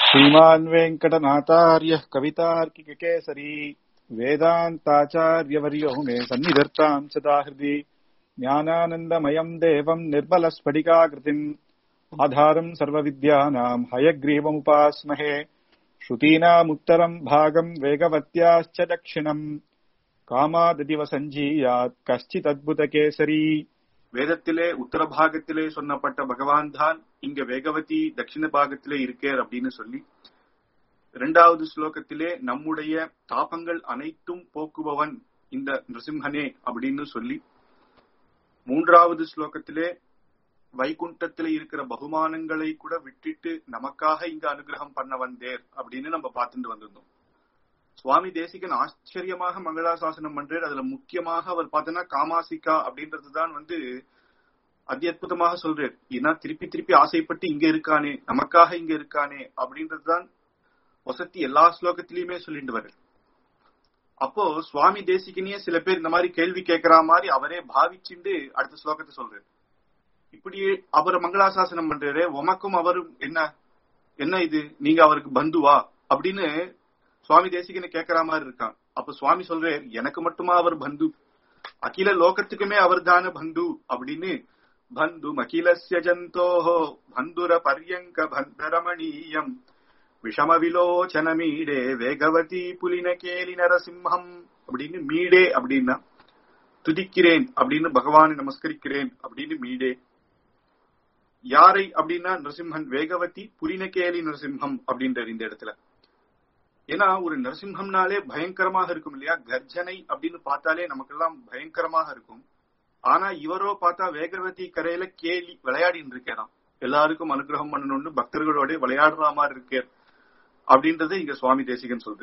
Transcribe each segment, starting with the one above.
श्रीमान् वेङ्कटनाथार्यः कवितार्किककेसरी वेदान्ताचार्यवर्यो मे सन्निधत्ताम् सदा हृदि ज्ञानानन्दमयम् देवम् निर्मलस्फटिकाकृतिम् आधारम् सर्वविद्यानाम् हयग्रीवमुपास्महे श्रुतीनामुत्तरम् भागम् वेगवत्याश्च दक्षिणम् காமாததிவ சஞ்சீயாத் கஷ்டித் அத்புத கேசரி வேதத்திலே உத்தர பாகத்திலே சொன்னப்பட்ட பகவான் தான் இங்க வேகவதி தட்சிண பாகத்திலே இருக்கேர் அப்படின்னு சொல்லி இரண்டாவது ஸ்லோகத்திலே நம்முடைய தாபங்கள் அனைத்தும் போக்குபவன் இந்த நிருசிம்ஹனே அப்படின்னு சொல்லி மூன்றாவது ஸ்லோகத்திலே வைகுண்டத்திலே இருக்கிற பகுமானங்களை கூட விட்டுட்டு நமக்காக இங்க அனுகிரகம் பண்ண வந்தேர் அப்படின்னு நம்ம பார்த்துட்டு வந்திருந்தோம் சுவாமி தேசிகன் ஆச்சரியமாக மங்களாசாசனம் பண்றாரு அதுல முக்கியமாக அவர் பார்த்தோன்னா காமாசிகா அப்படின்றதுதான் வந்து அதி அற்புதமாக சொல்றாரு ஏன்னா திருப்பி திருப்பி ஆசைப்பட்டு இங்க இருக்கானே நமக்காக இங்க இருக்கானே அப்படின்றதுதான் வசத்தி எல்லா ஸ்லோகத்திலயுமே சொல்லிட்டு வர்றாரு அப்போ சுவாமி தேசிகனையே சில பேர் இந்த மாதிரி கேள்வி கேட்கிற மாதிரி அவரே பாவிச்சுண்டு அடுத்த ஸ்லோகத்தை சொல்றாரு இப்படி அவர் மங்களாசாசனம் பண்றாரு உமக்கும் அவரும் என்ன என்ன இது நீங்க அவருக்கு பந்துவா அப்படின்னு சுவாமி தேசிகனை கேட்கிற மாதிரி இருக்கான் அப்ப சுவாமி சொல்றாரு எனக்கு மட்டுமா அவர் பந்து அகில லோகத்துக்குமே அவர் தான பந்து அப்படின்னு பந்து அகிலஸ்ய ஜந்தோஹோ பந்துர பர்யங்க பந்தரமணீயம் விஷம விலோச்சன மீடே வேகவதி புலின கேலி நரசிம்ஹம் அப்படின்னு மீடே அப்படின்னா துதிக்கிறேன் அப்படின்னு பகவானை நமஸ்கரிக்கிறேன் அப்படின்னு மீடே யாரை அப்படின்னா நரசிம்ஹன் வேகவதி புலினகேலி நரசிம்ஹம் அப்படின்றார் இந்த இடத்துல ஏன்னா ஒரு நரசிம்ஹம்னாலே பயங்கரமாக இருக்கும் இல்லையா கர்ஜனை அப்படின்னு பார்த்தாலே நமக்கெல்லாம் பயங்கரமாக இருக்கும் ஆனா இவரோ பார்த்தா வேகவதி கரையில கேலி விளையாடின்னு இருக்கேராம் எல்லாருக்கும் அனுகிரகம் பண்ணணும்னு பக்தர்களோட விளையாடுற மாதிரி இருக்கே அப்படின்றத இங்க சுவாமி தேசிகன் சொல்றது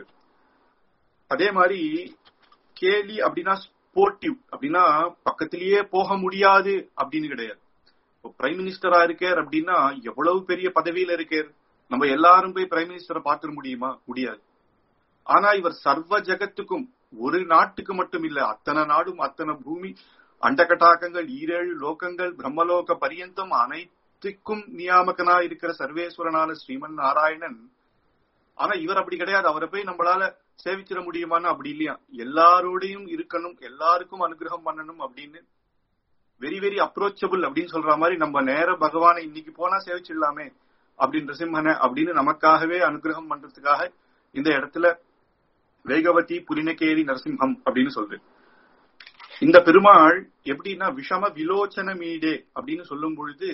அதே மாதிரி கேலி அப்படின்னா ஸ்போர்ட்டிவ் அப்படின்னா பக்கத்திலேயே போக முடியாது அப்படின்னு கிடையாது இப்போ பிரைம் மினிஸ்டரா இருக்கார் அப்படின்னா எவ்வளவு பெரிய பதவியில இருக்கார் நம்ம எல்லாரும் போய் பிரைம் மினிஸ்டரை பார்த்துட முடியுமா முடியாது ஆனா இவர் சர்வ ஜகத்துக்கும் ஒரு நாட்டுக்கு மட்டும் இல்ல அத்தனை நாடும் அத்தனை பூமி அண்டகட்டாக்கங்கள் ஈரேழு லோகங்கள் பிரம்மலோக பரியந்தம் அனைத்துக்கும் நியாமகனா இருக்கிற சர்வேஸ்வரனான ஸ்ரீமன் நாராயணன் ஆனா இவர் அப்படி கிடையாது அவரை போய் நம்மளால சேவிச்சிட முடியுமான்னு அப்படி இல்லையா எல்லாரோடையும் இருக்கணும் எல்லாருக்கும் அனுகிரகம் பண்ணணும் அப்படின்னு வெரி வெரி அப்ரோச்சபிள் அப்படின்னு சொல்ற மாதிரி நம்ம நேர பகவானை இன்னைக்கு போனா சேவிச்சிடலாமே அப்படின்ற சிம்மனை அப்படின்னு நமக்காகவே அனுகிரகம் பண்றதுக்காக இந்த இடத்துல வேகவதி புலினகேரி நரசிம்ஹம் அப்படின்னு சொல்றது இந்த பெருமாள் எப்படின்னா விஷம விலோச்சன மீடே அப்படின்னு சொல்லும் பொழுது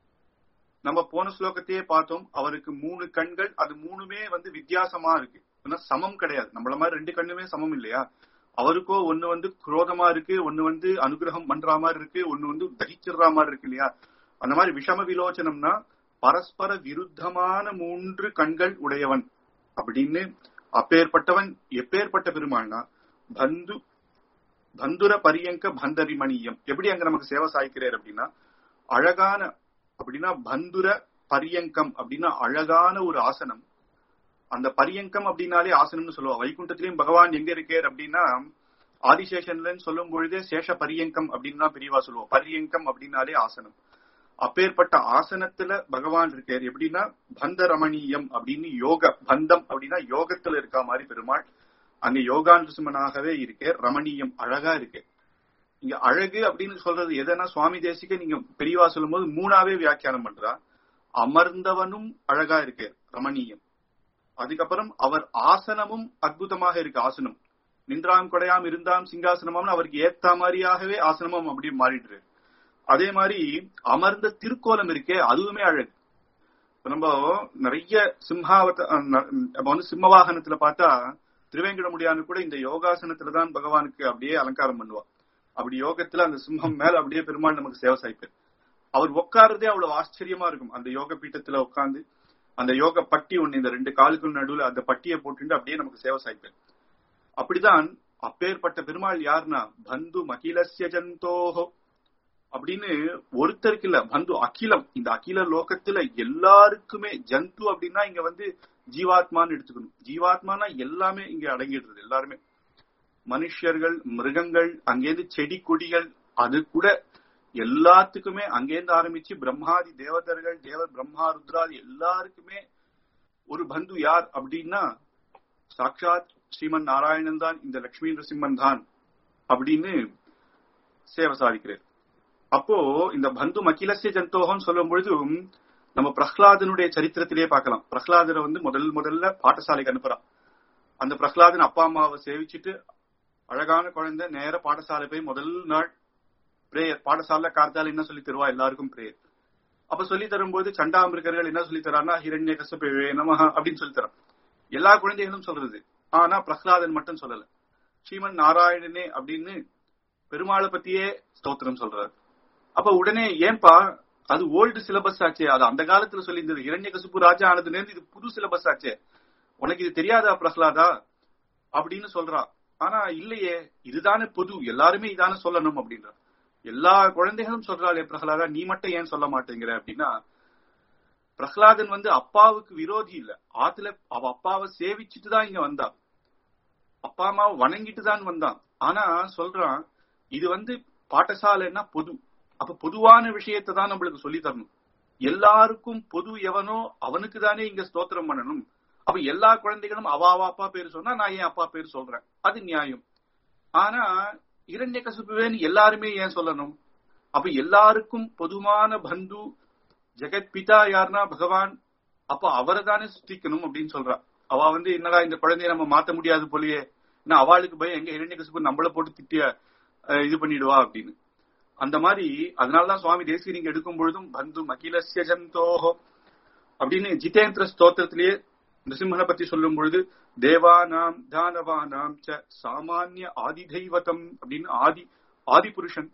நம்ம போன ஸ்லோகத்தையே பார்த்தோம் அவருக்கு மூணு கண்கள் அது மூணுமே வந்து வித்தியாசமா இருக்கு சமம் கிடையாது நம்மள மாதிரி ரெண்டு கண்ணுமே சமம் இல்லையா அவருக்கோ ஒண்ணு வந்து குரோதமா இருக்கு ஒண்ணு வந்து அனுகிரகம் பண்ற மாதிரி இருக்கு ஒண்ணு வந்து தகிச்சிடுற மாதிரி இருக்கு இல்லையா அந்த மாதிரி விஷம விலோச்சனம்னா பரஸ்பர விருத்தமான மூன்று கண்கள் உடையவன் அப்படின்னு அப்பேற்பட்டவன் எப்பேற்பட்ட பெருமாள்னா பந்து பந்துர பரியங்க பந்தரிமணியம் எப்படி அங்க நமக்கு சேவை சாய்க்கிறார் அப்படின்னா அழகான அப்படின்னா பந்துர பரியங்கம் அப்படின்னா அழகான ஒரு ஆசனம் அந்த பரியங்கம் அப்படின்னாலே ஆசனம்னு சொல்லுவா வைகுண்டத்திலயும் பகவான் எங்க இருக்கார் அப்படின்னா ஆதிசேஷன்ல சொல்லும் பொழுதே சேஷ பரியங்கம் அப்படின்னு பிரிவா சொல்லுவோம் பரியங்கம் அப்படின்னாலே ஆசனம் அப்பேற்பட்ட ஆசனத்துல பகவான் இருக்கார் எப்படின்னா பந்த ரமணீயம் அப்படின்னு யோக பந்தம் அப்படின்னா யோகத்துல இருக்கா மாதிரி பெருமாள் அங்க யோகானுசுமனாகவே இருக்கே ரமணீயம் அழகா இருக்கு இங்க அழகு அப்படின்னு சொல்றது எதனா சுவாமி தேசிக்க நீங்க பெரியவா சொல்லும் போது மூணாவே வியாக்கியானம் பண்றா அமர்ந்தவனும் அழகா இருக்கு ரமணீயம் அதுக்கப்புறம் அவர் ஆசனமும் அற்புதமாக இருக்கு ஆசனம் நின்றாம் கொடையாம் இருந்தாம் சிங்காசனமாம் அவருக்கு ஏத்த மாதிரியாகவே ஆசனமும் அப்படி மாறிடுறாரு அதே மாதிரி அமர்ந்த திருக்கோலம் இருக்கே அதுவுமே அழகு நம்ம நிறைய சிம்ஹாவத நம்ம வந்து சிம்ம வாகனத்துல பார்த்தா திருவேங்கடமுடியானு கூட இந்த யோகாசனத்துலதான் பகவானுக்கு அப்படியே அலங்காரம் பண்ணுவா அப்படி யோகத்துல அந்த சிம்மம் மேல அப்படியே பெருமாள் நமக்கு சேவை சாய்ப்பார் அவர் உட்கார்றதே அவ்வளவு ஆச்சரியமா இருக்கும் அந்த யோக பீட்டத்துல உட்கார்ந்து அந்த யோக பட்டி ஒண்ணு இந்த ரெண்டு காலுக்கும் நடுவுல அந்த பட்டியை போட்டுட்டு அப்படியே நமக்கு சேவை சாய்ப்பார் அப்படிதான் அப்பேற்பட்ட பெருமாள் யாருன்னா பந்து மகிலசிய ஜந்தோஹோ அப்படின்னு ஒருத்தருக்கு இல்ல பந்து அகிலம் இந்த அகில லோகத்துல எல்லாருக்குமே ஜந்து அப்படின்னா இங்க வந்து ஜீவாத்மான்னு எடுத்துக்கணும் ஜீவாத்மானா எல்லாமே இங்க அடங்கிடுறது எல்லாருமே மனுஷர்கள் மிருகங்கள் அங்கேருந்து செடி கொடிகள் அது கூட எல்லாத்துக்குமே அங்கேருந்து ஆரம்பிச்சு பிரம்மாதி தேவதர்கள் தேவ பிரம்மா ருத்ராதி எல்லாருக்குமே ஒரு பந்து யார் அப்படின்னா சாட்சாத் ஸ்ரீமன் நாராயணன் தான் இந்த லட்சுமி நரசிம்மன் தான் அப்படின்னு சேவை சாதிக்கிறார் அப்போ இந்த பந்து மகிலசிய ஜந்தோகம் சொல்லும் பொழுதும் நம்ம பிரஹ்லாதனுடைய சரித்திரத்திலே பார்க்கலாம் பிரஹ்லாதரை வந்து முதல் முதல்ல பாடசாலைக்கு அனுப்புறான் அந்த பிரஹ்லாதன் அப்பா அம்மாவை சேவிச்சுட்டு அழகான குழந்தை நேர பாடசாலை போய் முதல் நாள் பிரேயர் பாடசாலை கார்த்தால என்ன சொல்லி தருவா எல்லாருக்கும் பிரேயர் அப்ப சொல்லி தரும்போது சண்டாமிருக்கர்கள் என்ன சொல்லி தரான்னா ஹிரண்ய கசப்பே நமஹ அப்படின்னு சொல்லி தரான் எல்லா குழந்தைகளும் சொல்றது ஆனா பிரஹ்லாதன் மட்டும் சொல்லல ஸ்ரீமன் நாராயணனே அப்படின்னு பெருமாளை பத்தியே ஸ்தோத்திரம் சொல்றாரு அப்ப உடனே ஏன்பா அது ஓல்டு சிலபஸ் ஆச்சே அது அந்த காலத்துல சொல்லி இருந்தது இரண்ய கசுப்பு ராஜா ஆனதுல இருந்து இது புது சிலபஸ் ஆச்சே உனக்கு இது தெரியாதா பிரஹ்லாதா அப்படின்னு சொல்றா ஆனா இல்லையே இதுதானே பொது எல்லாருமே இதானே சொல்லணும் அப்படின்ற எல்லா குழந்தைகளும் சொல்றாளே பிரஹ்லாதா நீ மட்டும் ஏன் சொல்ல மாட்டேங்கிற அப்படின்னா பிரஹ்லாதன் வந்து அப்பாவுக்கு விரோதி இல்ல ஆத்துல அவ அப்பாவை சேவிச்சுட்டு தான் இங்க வந்தா அப்பா அம்மாவை வணங்கிட்டு தான் வந்தான் ஆனா சொல்றான் இது வந்து பாடசாலைன்னா பொது அப்ப பொதுவான விஷயத்தை தான் நம்மளுக்கு சொல்லி தரணும் எல்லாருக்கும் பொது எவனோ அவனுக்கு தானே இங்க ஸ்தோத்திரம் பண்ணணும் அப்ப எல்லா குழந்தைகளும் அவா அவா அப்பா பேர் சொன்னா நான் என் அப்பா பேர் சொல்றேன் அது நியாயம் ஆனா இரண்ய கசுப்புவேன்னு எல்லாருமே ஏன் சொல்லணும் அப்ப எல்லாருக்கும் பொதுவான பந்து ஜெகத் பிதா யாருன்னா பகவான் அப்ப அவரை தானே சுத்திக்கணும் அப்படின்னு சொல்றா அவ வந்து என்னடா இந்த குழந்தைய நம்ம மாத்த முடியாது போலயே ஏன்னா அவளுக்கு பயம் எங்க இரண்ய கசுப்பு நம்மள போட்டு திட்டிய அஹ், இது பண்ணிடுவா அப்படின்னு அந்த மாதிரி அதனாலதான் சுவாமி தேசிய நீங்க எடுக்கும் பொழுதும் பந்து மகிலசிய ஜந்தோஹோ அப்படின்னு ஜிதேந்திர ஸ்தோத்திரத்திலேயே நிருசிம்மனை பத்தி சொல்லும் பொழுது தேவானாம் தானவானாம் ச சாமானிய ஆதி தெய்வதம் அப்படின்னு ஆதி ஆதி புருஷன்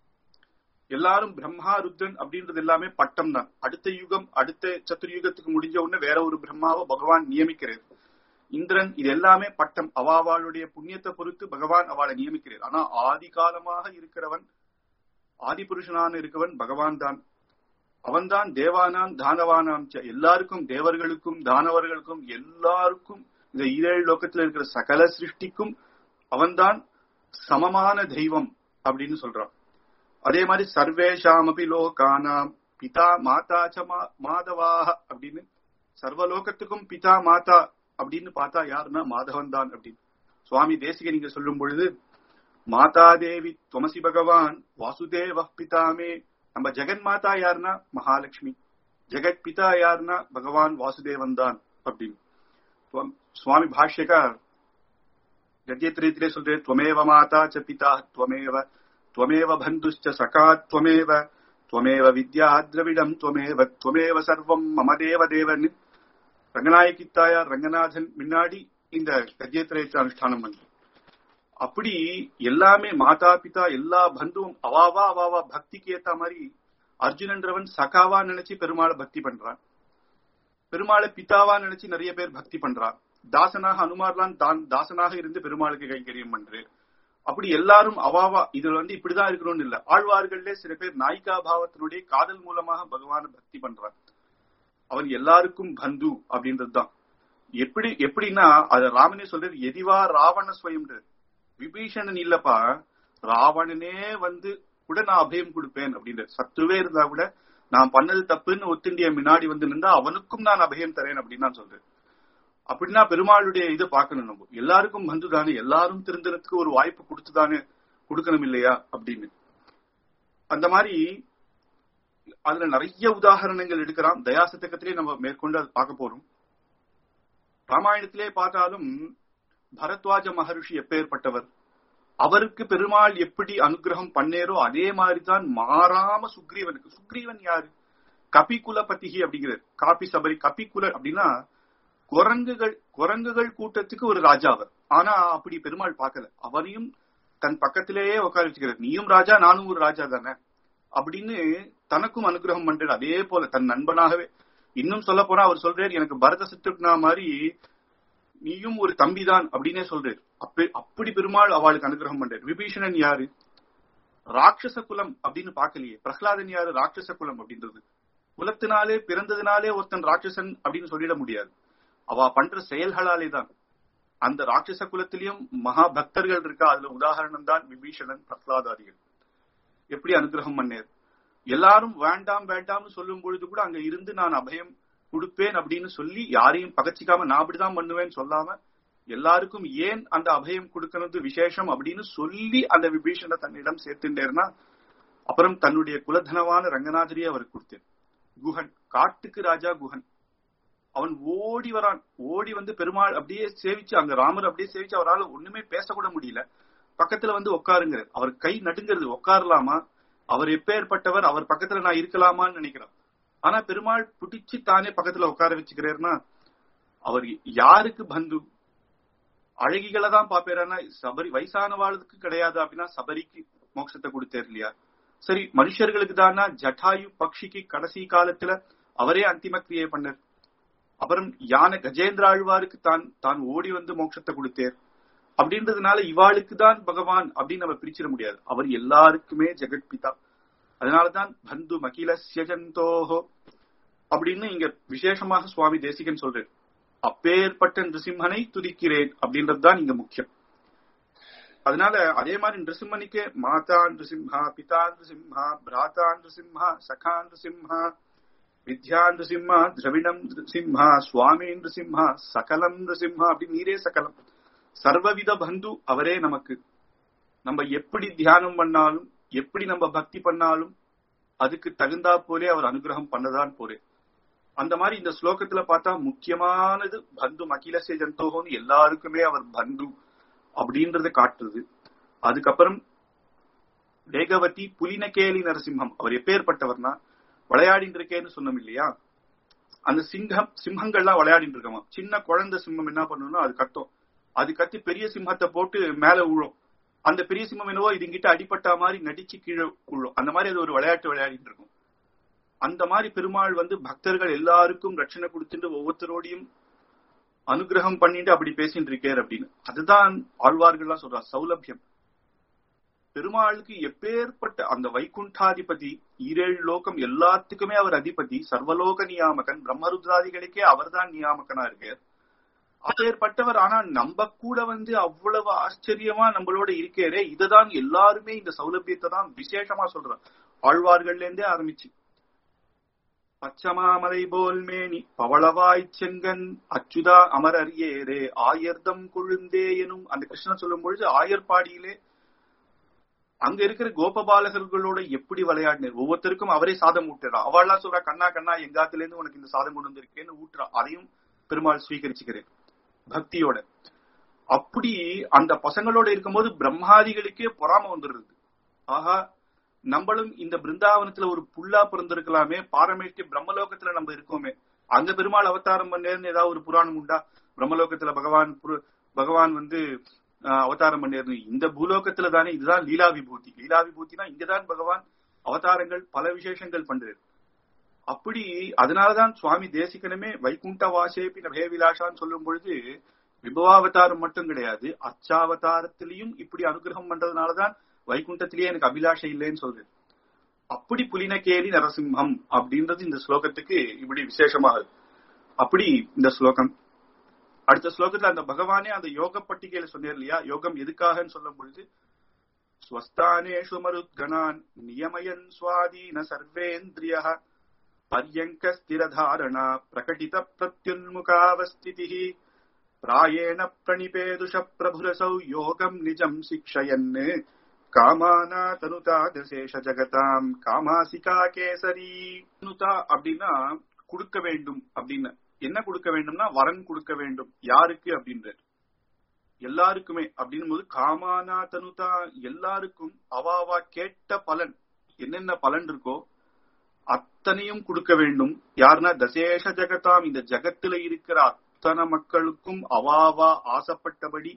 எல்லாரும் பிரம்மா ருத்ரன் அப்படின்றது எல்லாமே பட்டம் தான் அடுத்த யுகம் அடுத்த சத்துர்யுகத்துக்கு முடிஞ்ச உடனே வேற ஒரு பிரம்மாவை பகவான் நியமிக்கிறார் இந்திரன் இது எல்லாமே பட்டம் அவாவாளுடைய புண்ணியத்தை பொறுத்து பகவான் அவளை நியமிக்கிறார் ஆனா ஆதி காலமாக இருக்கிறவன் ஆதி புருஷனான இருக்கவன் பகவான் தான் அவன்தான் தேவானாம் தானவானாம் ச. எல்லாருக்கும் தேவர்களுக்கும் தானவர்களுக்கும் எல்லாருக்கும் இந்த ஈரேழு லோகத்துல இருக்கிற சகல சிருஷ்டிக்கும் அவன்தான் சமமான தெய்வம் அப்படின்னு சொல்றான் அதே மாதிரி சர்வேஷாமபி லோகானாம் பிதா மாதா ச மா- மாதவாக அப்படின்னு சர்வலோகத்துக்கும் பிதா மாதா அப்படின்னு பார்த்தா யாருன்னா மாதவன் தான் அப்படின்னு சுவாமி தேசிக நீங்க சொல்லும் பொழுது மாதா தேவி துவமசி பகவான் வாசுதேவ பிதாமே நம்ம ஜெகன் மாதா யாருன்னா மகாலட்சுமி ஜெகத் பிதா யாருன்னா பகவான் வாசுதேவன் தான் அப்படின்னு துவம்- சுவாமி பாஷ்யக்கார் கத்தியத்திரத்திலே சொல்றே துவமேவ மாதா ச பிதா துவமேவ துவமேவ பந்துஷ்ச சகா துவமேவ துவமேவ வித்யா திரவிடம் துவமேவ துவமேவ சர்வம் மம தேவ தேவன் ரங்கநாயகி தாயார் ரங்கநாதன் முன்னாடி இந்த கத்தியத்திரத்தை அனுஷ்டானம் பண்ணு அப்படி எல்லாமே மாதா பிதா எல்லா பந்துவும் அவாவா அவாவா பக்திக்கு ஏத்த மாதிரி அர்ஜுனன்றவன் சகாவா நினைச்சு பெருமாளை பக்தி பண்றான் பெருமாளை பிதாவா நினைச்சு நிறைய பேர் பக்தி பண்றான் தாசனாக அனுமார்லாம் தான் தாசனாக இருந்து பெருமாளுக்கு கைங்கரியம் பண்றாரு அப்படி எல்லாரும் அவாவா இதுல வந்து இப்படிதான் இருக்கணும்னு இல்ல ஆழ்வார்கள்ல சில பேர் நாயிகா பாவத்தினுடைய காதல் மூலமாக பகவான பக்தி பண்றான் அவன் எல்லாருக்கும் பந்து அப்படின்றதுதான் எப்படி எப்படின்னா அத ராமனே சொல்றது எதிவா ராவண ஸ்வயம்ன்றது விபீஷணன் இல்லப்பா ராவணனே வந்து கூட நான் அபயம் கொடுப்பேன் அப்படின்ற சத்துருவே இருந்தா கூட நான் பண்ணது தப்புன்னு ஒத்துண்டிய முன்னாடி வந்து நின்றா அவனுக்கும் நான் அபயம் தரேன் அப்படின்னு நான் சொல்றேன் அப்படின்னா பெருமாளுடைய இதை பார்க்கணும் நம்ம எல்லாருக்கும் வந்து தானே எல்லாரும் திருந்தறதுக்கு ஒரு வாய்ப்பு கொடுத்துதானே கொடுக்கணும் இல்லையா அப்படின்னு அந்த மாதிரி அதுல நிறைய உதாரணங்கள் எடுக்கிறான் தயாசதகத்திலே நம்ம மேற்கொண்டு அது பார்க்க போறோம் ராமாயணத்திலே பார்த்தாலும் பரத்வாஜ மகரிஷி எப்பேற்பட்டவர் அவருக்கு பெருமாள் எப்படி அனுகிரகம் பண்ணேரோ அதே மாதிரிதான் மாறாம சுக்ரீவனுக்கு சுக்ரீவன் யாரு கபிகுலபதிகி அப்படிங்கிறார் காபி சபரி கபிகுல அப்படின்னா குரங்குகள் குரங்குகள் கூட்டத்துக்கு ஒரு ராஜா அவர் ஆனா அப்படி பெருமாள் பார்க்கல அவரையும் தன் பக்கத்திலேயே உட்கார வச்சுக்கிறார் நீயும் ராஜா நானும் ஒரு ராஜா தானே அப்படின்னு தனக்கும் அனுகிரகம் பண்றாரு அதே போல தன் நண்பனாகவே இன்னும் சொல்ல போனா அவர் சொல்றாரு எனக்கு பரத சித்துனா மாதிரி நீயும் ஒரு தம்பிதான் அப்படின்னே சொல்றாரு அப்படி அப்படி பெருமாள் அவளுக்கு அனுகிரகம் பண்றாரு விபீஷணன் யாரு ராட்சச குலம் அப்படின்னு பார்க்கலையே பிரகலாதன் யாரு ராட்சச குலம் அப்படின்றது குலத்தினாலே பிறந்ததினாலே ஒருத்தன் ராட்சசன் அப்படின்னு சொல்லிட முடியாது அவ பண்ற செயல்களாலே தான் அந்த ராட்சச குலத்திலையும் மகா பக்தர்கள் இருக்கா அதுல உதாரணம் தான் விபீஷணன் பிரகலாதாதிகள் எப்படி அனுகிரகம் பண்ணேர் எல்லாரும் வேண்டாம் வேண்டாம்னு சொல்லும் பொழுது கூட அங்க இருந்து நான் அபயம் கொடுப்பேன் அப்படின்னு சொல்லி யாரையும் பகச்சிக்காம நான் அப்படிதான் பண்ணுவேன்னு சொல்லாம எல்லாருக்கும் ஏன் அந்த அபயம் கொடுக்கறது விசேஷம் அப்படின்னு சொல்லி அந்த விபீஷண தன்னிடம் சேர்த்துட்டேர்னா அப்புறம் தன்னுடைய குலதனவான ரங்கநாதரியை அவர் கொடுத்தேன் குஹன் காட்டுக்கு ராஜா குஹன் அவன் ஓடி வரான் ஓடி வந்து பெருமாள் அப்படியே சேவிச்சு அங்க ராமர் அப்படியே சேவிச்சு அவரால் ஒண்ணுமே பேசக்கூட முடியல பக்கத்துல வந்து உட்காருங்கிறார் அவர் கை நடுங்கிறது உட்காரலாமா அவர் எப்பேற்பட்டவர் அவர் பக்கத்துல நான் இருக்கலாமான்னு நினைக்கிறான் ஆனா பெருமாள் பிடிச்சு தானே பக்கத்துல உட்கார வச்சுக்கிறாருன்னா அவர் யாருக்கு பந்து அழகிகளை தான் பாப்பேரானா சபரி வயசானவாளுக்கு கிடையாது அப்படின்னா சபரிக்கு மோட்சத்தை கொடுத்தார் இல்லையா சரி மனுஷர்களுக்கு தானா ஜட்டாயு பக்ஷிக்கு கடைசி காலத்துல அவரே அந்திம கிரியை பண்ணார் அப்புறம் யானை கஜேந்திர ஆழ்வாருக்கு தான் தான் ஓடி வந்து மோட்சத்தை கொடுத்தார் அப்படின்றதுனால இவாளுக்கு தான் பகவான் அப்படின்னு நம்ம பிரிச்சிட முடியாது அவர் எல்லாருக்குமே ஜெகத்பிதா அதனாலதான் பந்து மகில சியஜந்தோஹோ அப்படின்னு இங்க விசேஷமாக சுவாமி தேசிகன் சொல்றாரு அப்பேற்பட்ட நிருசிம்மனை துதிக்கிறேன் அப்படின்றதுதான் இங்க முக்கியம் அதனால அதே மாதிரி நிருசிம்மனுக்கே மாதா நிருசிம்ஹா பிதா நிருசிம்ஹா பிராதா நிருசிம்ஹா சகா நிருசிம்ஹா வித்யா நிருசிம்ஹா திரவிடம் நிருசிம்ஹா சுவாமி நிருசிம்ஹா சகலம் நிருசிம்ஹா அப்படி நீரே சகலம் சர்வவித பந்து அவரே நமக்கு நம்ம எப்படி தியானம் பண்ணாலும் எப்படி நம்ம பக்தி பண்ணாலும் அதுக்கு தகுந்தா போலே அவர் அனுகிரகம் பண்ணதான் போறே அந்த மாதிரி இந்த ஸ்லோகத்துல பார்த்தா முக்கியமானது பந்து மகிலசே ஜந்தோகோன்னு எல்லாருக்குமே அவர் பந்து அப்படின்றத காட்டுறது அதுக்கப்புறம் வேகவதி புலினகேலி நரசிம்மம் அவர் எப்பேற்பட்டவர்னா விளையாடிட்டு இருக்கேன்னு சொன்னோம் இல்லையா அந்த சிங்கம் சிம்மங்கள்லாம் விளையாடிட்டு இருக்கமா சின்ன குழந்தை சிம்மம் என்ன பண்ணணும்னா அது கத்தும் அது கத்தி பெரிய சிம்மத்தை போட்டு மேல விழும் அந்த பெரிய சிம்மம் என்னவோ இதுங்கிட்ட அடிப்பட்ட மாதிரி நடிச்சு கீழே விழும் அந்த மாதிரி அது ஒரு விளையாட்டு விளையாடிட்டு இருக்கும் அந்த மாதிரி பெருமாள் வந்து பக்தர்கள் எல்லாருக்கும் ரட்சணை கொடுத்துட்டு ஒவ்வொருத்தரோடையும் அனுகிரகம் பண்ணிட்டு அப்படி பேசிட்டு இருக்கார் அப்படின்னு அதுதான் ஆழ்வார்கள்லாம் சொல்றா சௌலபியம் பெருமாளுக்கு எப்பேற்பட்ட அந்த வைகுண்டாதிபதி ஈரேழு லோகம் எல்லாத்துக்குமே அவர் அதிபதி சர்வலோக நியாமகன் பிரம்மருத்ராதிகளுக்கே அவர்தான் நியாமகனா இருக்கார் அப்பேற்பட்டவர் ஆனா நம்ம கூட வந்து அவ்வளவு ஆச்சரியமா நம்மளோட இருக்கேரே இதுதான் எல்லாருமே இந்த சௌலபியத்தை தான் விசேஷமா சொல்றார் ஆழ்வார்கள்ல இருந்தே ஆரம்பிச்சு பச்சமாமலை போல் மேனி பவளவாய் செங்கன் அச்சுதா அமரர் ஏரே ஆயர்தம் கொழுந்தே எனும் அந்த கிருஷ்ணன் சொல்லும் பொழுது ஆயர்பாடியிலே அங்க இருக்கிற கோபபாலகர்களோட எப்படி விளையாடினார் ஒவ்வொருத்தருக்கும் அவரே சாதம் ஊட்டுறா அவள்லாம் சொல்றா கண்ணா கண்ணா எங்காத்துல இருந்து உனக்கு இந்த சாதம் கொண்டு வந்திருக்கேன்னு ஊட்டுறா அதையும் பெருமாள் ஸ்வீகரிச்சுக்கிறேன் பக்தியோட அப்படி அந்த பசங்களோட இருக்கும்போது பிரம்மாதிகளுக்கே பொறாம வந்துடுறது ஆஹா நம்மளும் இந்த பிருந்தாவனத்துல ஒரு புல்லா பிறந்திருக்கலாமே பாரமேஷ்டி பிரம்மலோகத்துல நம்ம இருக்கோமே அங்க பெருமாள் அவதாரம் பண்ணேர்னு ஏதாவது ஒரு புராணம் உண்டா பிரம்மலோகத்துல பகவான் பகவான் வந்து அவதாரம் பண்ணேர்னு இந்த பூலோகத்துல தானே இதுதான் லீலா விபூதி லீலா விபூதினா இங்கதான் பகவான் அவதாரங்கள் பல விசேஷங்கள் பண்றாரு அப்படி அதனாலதான் சுவாமி தேசிகனுமே வைகுண்ட வாசேபி நபே விலாசான்னு சொல்லும் பொழுது விபவாவதாரம் மட்டும் கிடையாது அச்சாவதாரத்திலையும் இப்படி அனுகிரகம் பண்றதுனாலதான் வைகுண்டத்திலேயே எனக்கு அபிலாஷை இல்லைன்னு சொல்றது அப்படி புலினகேலி நரசிம்ஹம் அப்படின்றது இந்த ஸ்லோகத்துக்கு இப்படி விசேஷமாக அப்படி இந்த ஸ்லோகம் அடுத்த ஸ்லோகத்துல அந்த பகவானே அந்த யோக பட்டிகையில சொன்னார் இல்லையா யோகம் எதுக்காகன்னு சொல்லும் பொழுது ஸ்வஸ்தானேஷு மருத்கணான் நியமயன் சுவாதீன சர்வேந்திரிய பர்யங்க ஸ்திரதாரணா பிரகடித பிரத்யுன்முகாவஸ்திதி பிராயேண பிரணிபேதுஷ பிரபுரசௌ யோகம் நிஜம் சிக்ஷயன் காமானா தனுதா தசேஷ ஜகதாம் காமாசிகா கேசரி தனுதா அப்படின்னா கொடுக்க வேண்டும் அப்படின்னு என்ன கொடுக்க வேண்டும்னா வரன் கொடுக்க வேண்டும் யாருக்கு அப்படின்ற எல்லாருக்குமே அப்படின் போது காமானா தனுதா எல்லாருக்கும் அவாவா கேட்ட பலன் என்னென்ன பலன் இருக்கோ அத்தனையும் கொடுக்க வேண்டும் யாருன்னா தசேஷ ஜகதாம் இந்த ஜகத்துல இருக்கிற அத்தனை மக்களுக்கும் அவாவா ஆசைப்பட்டபடி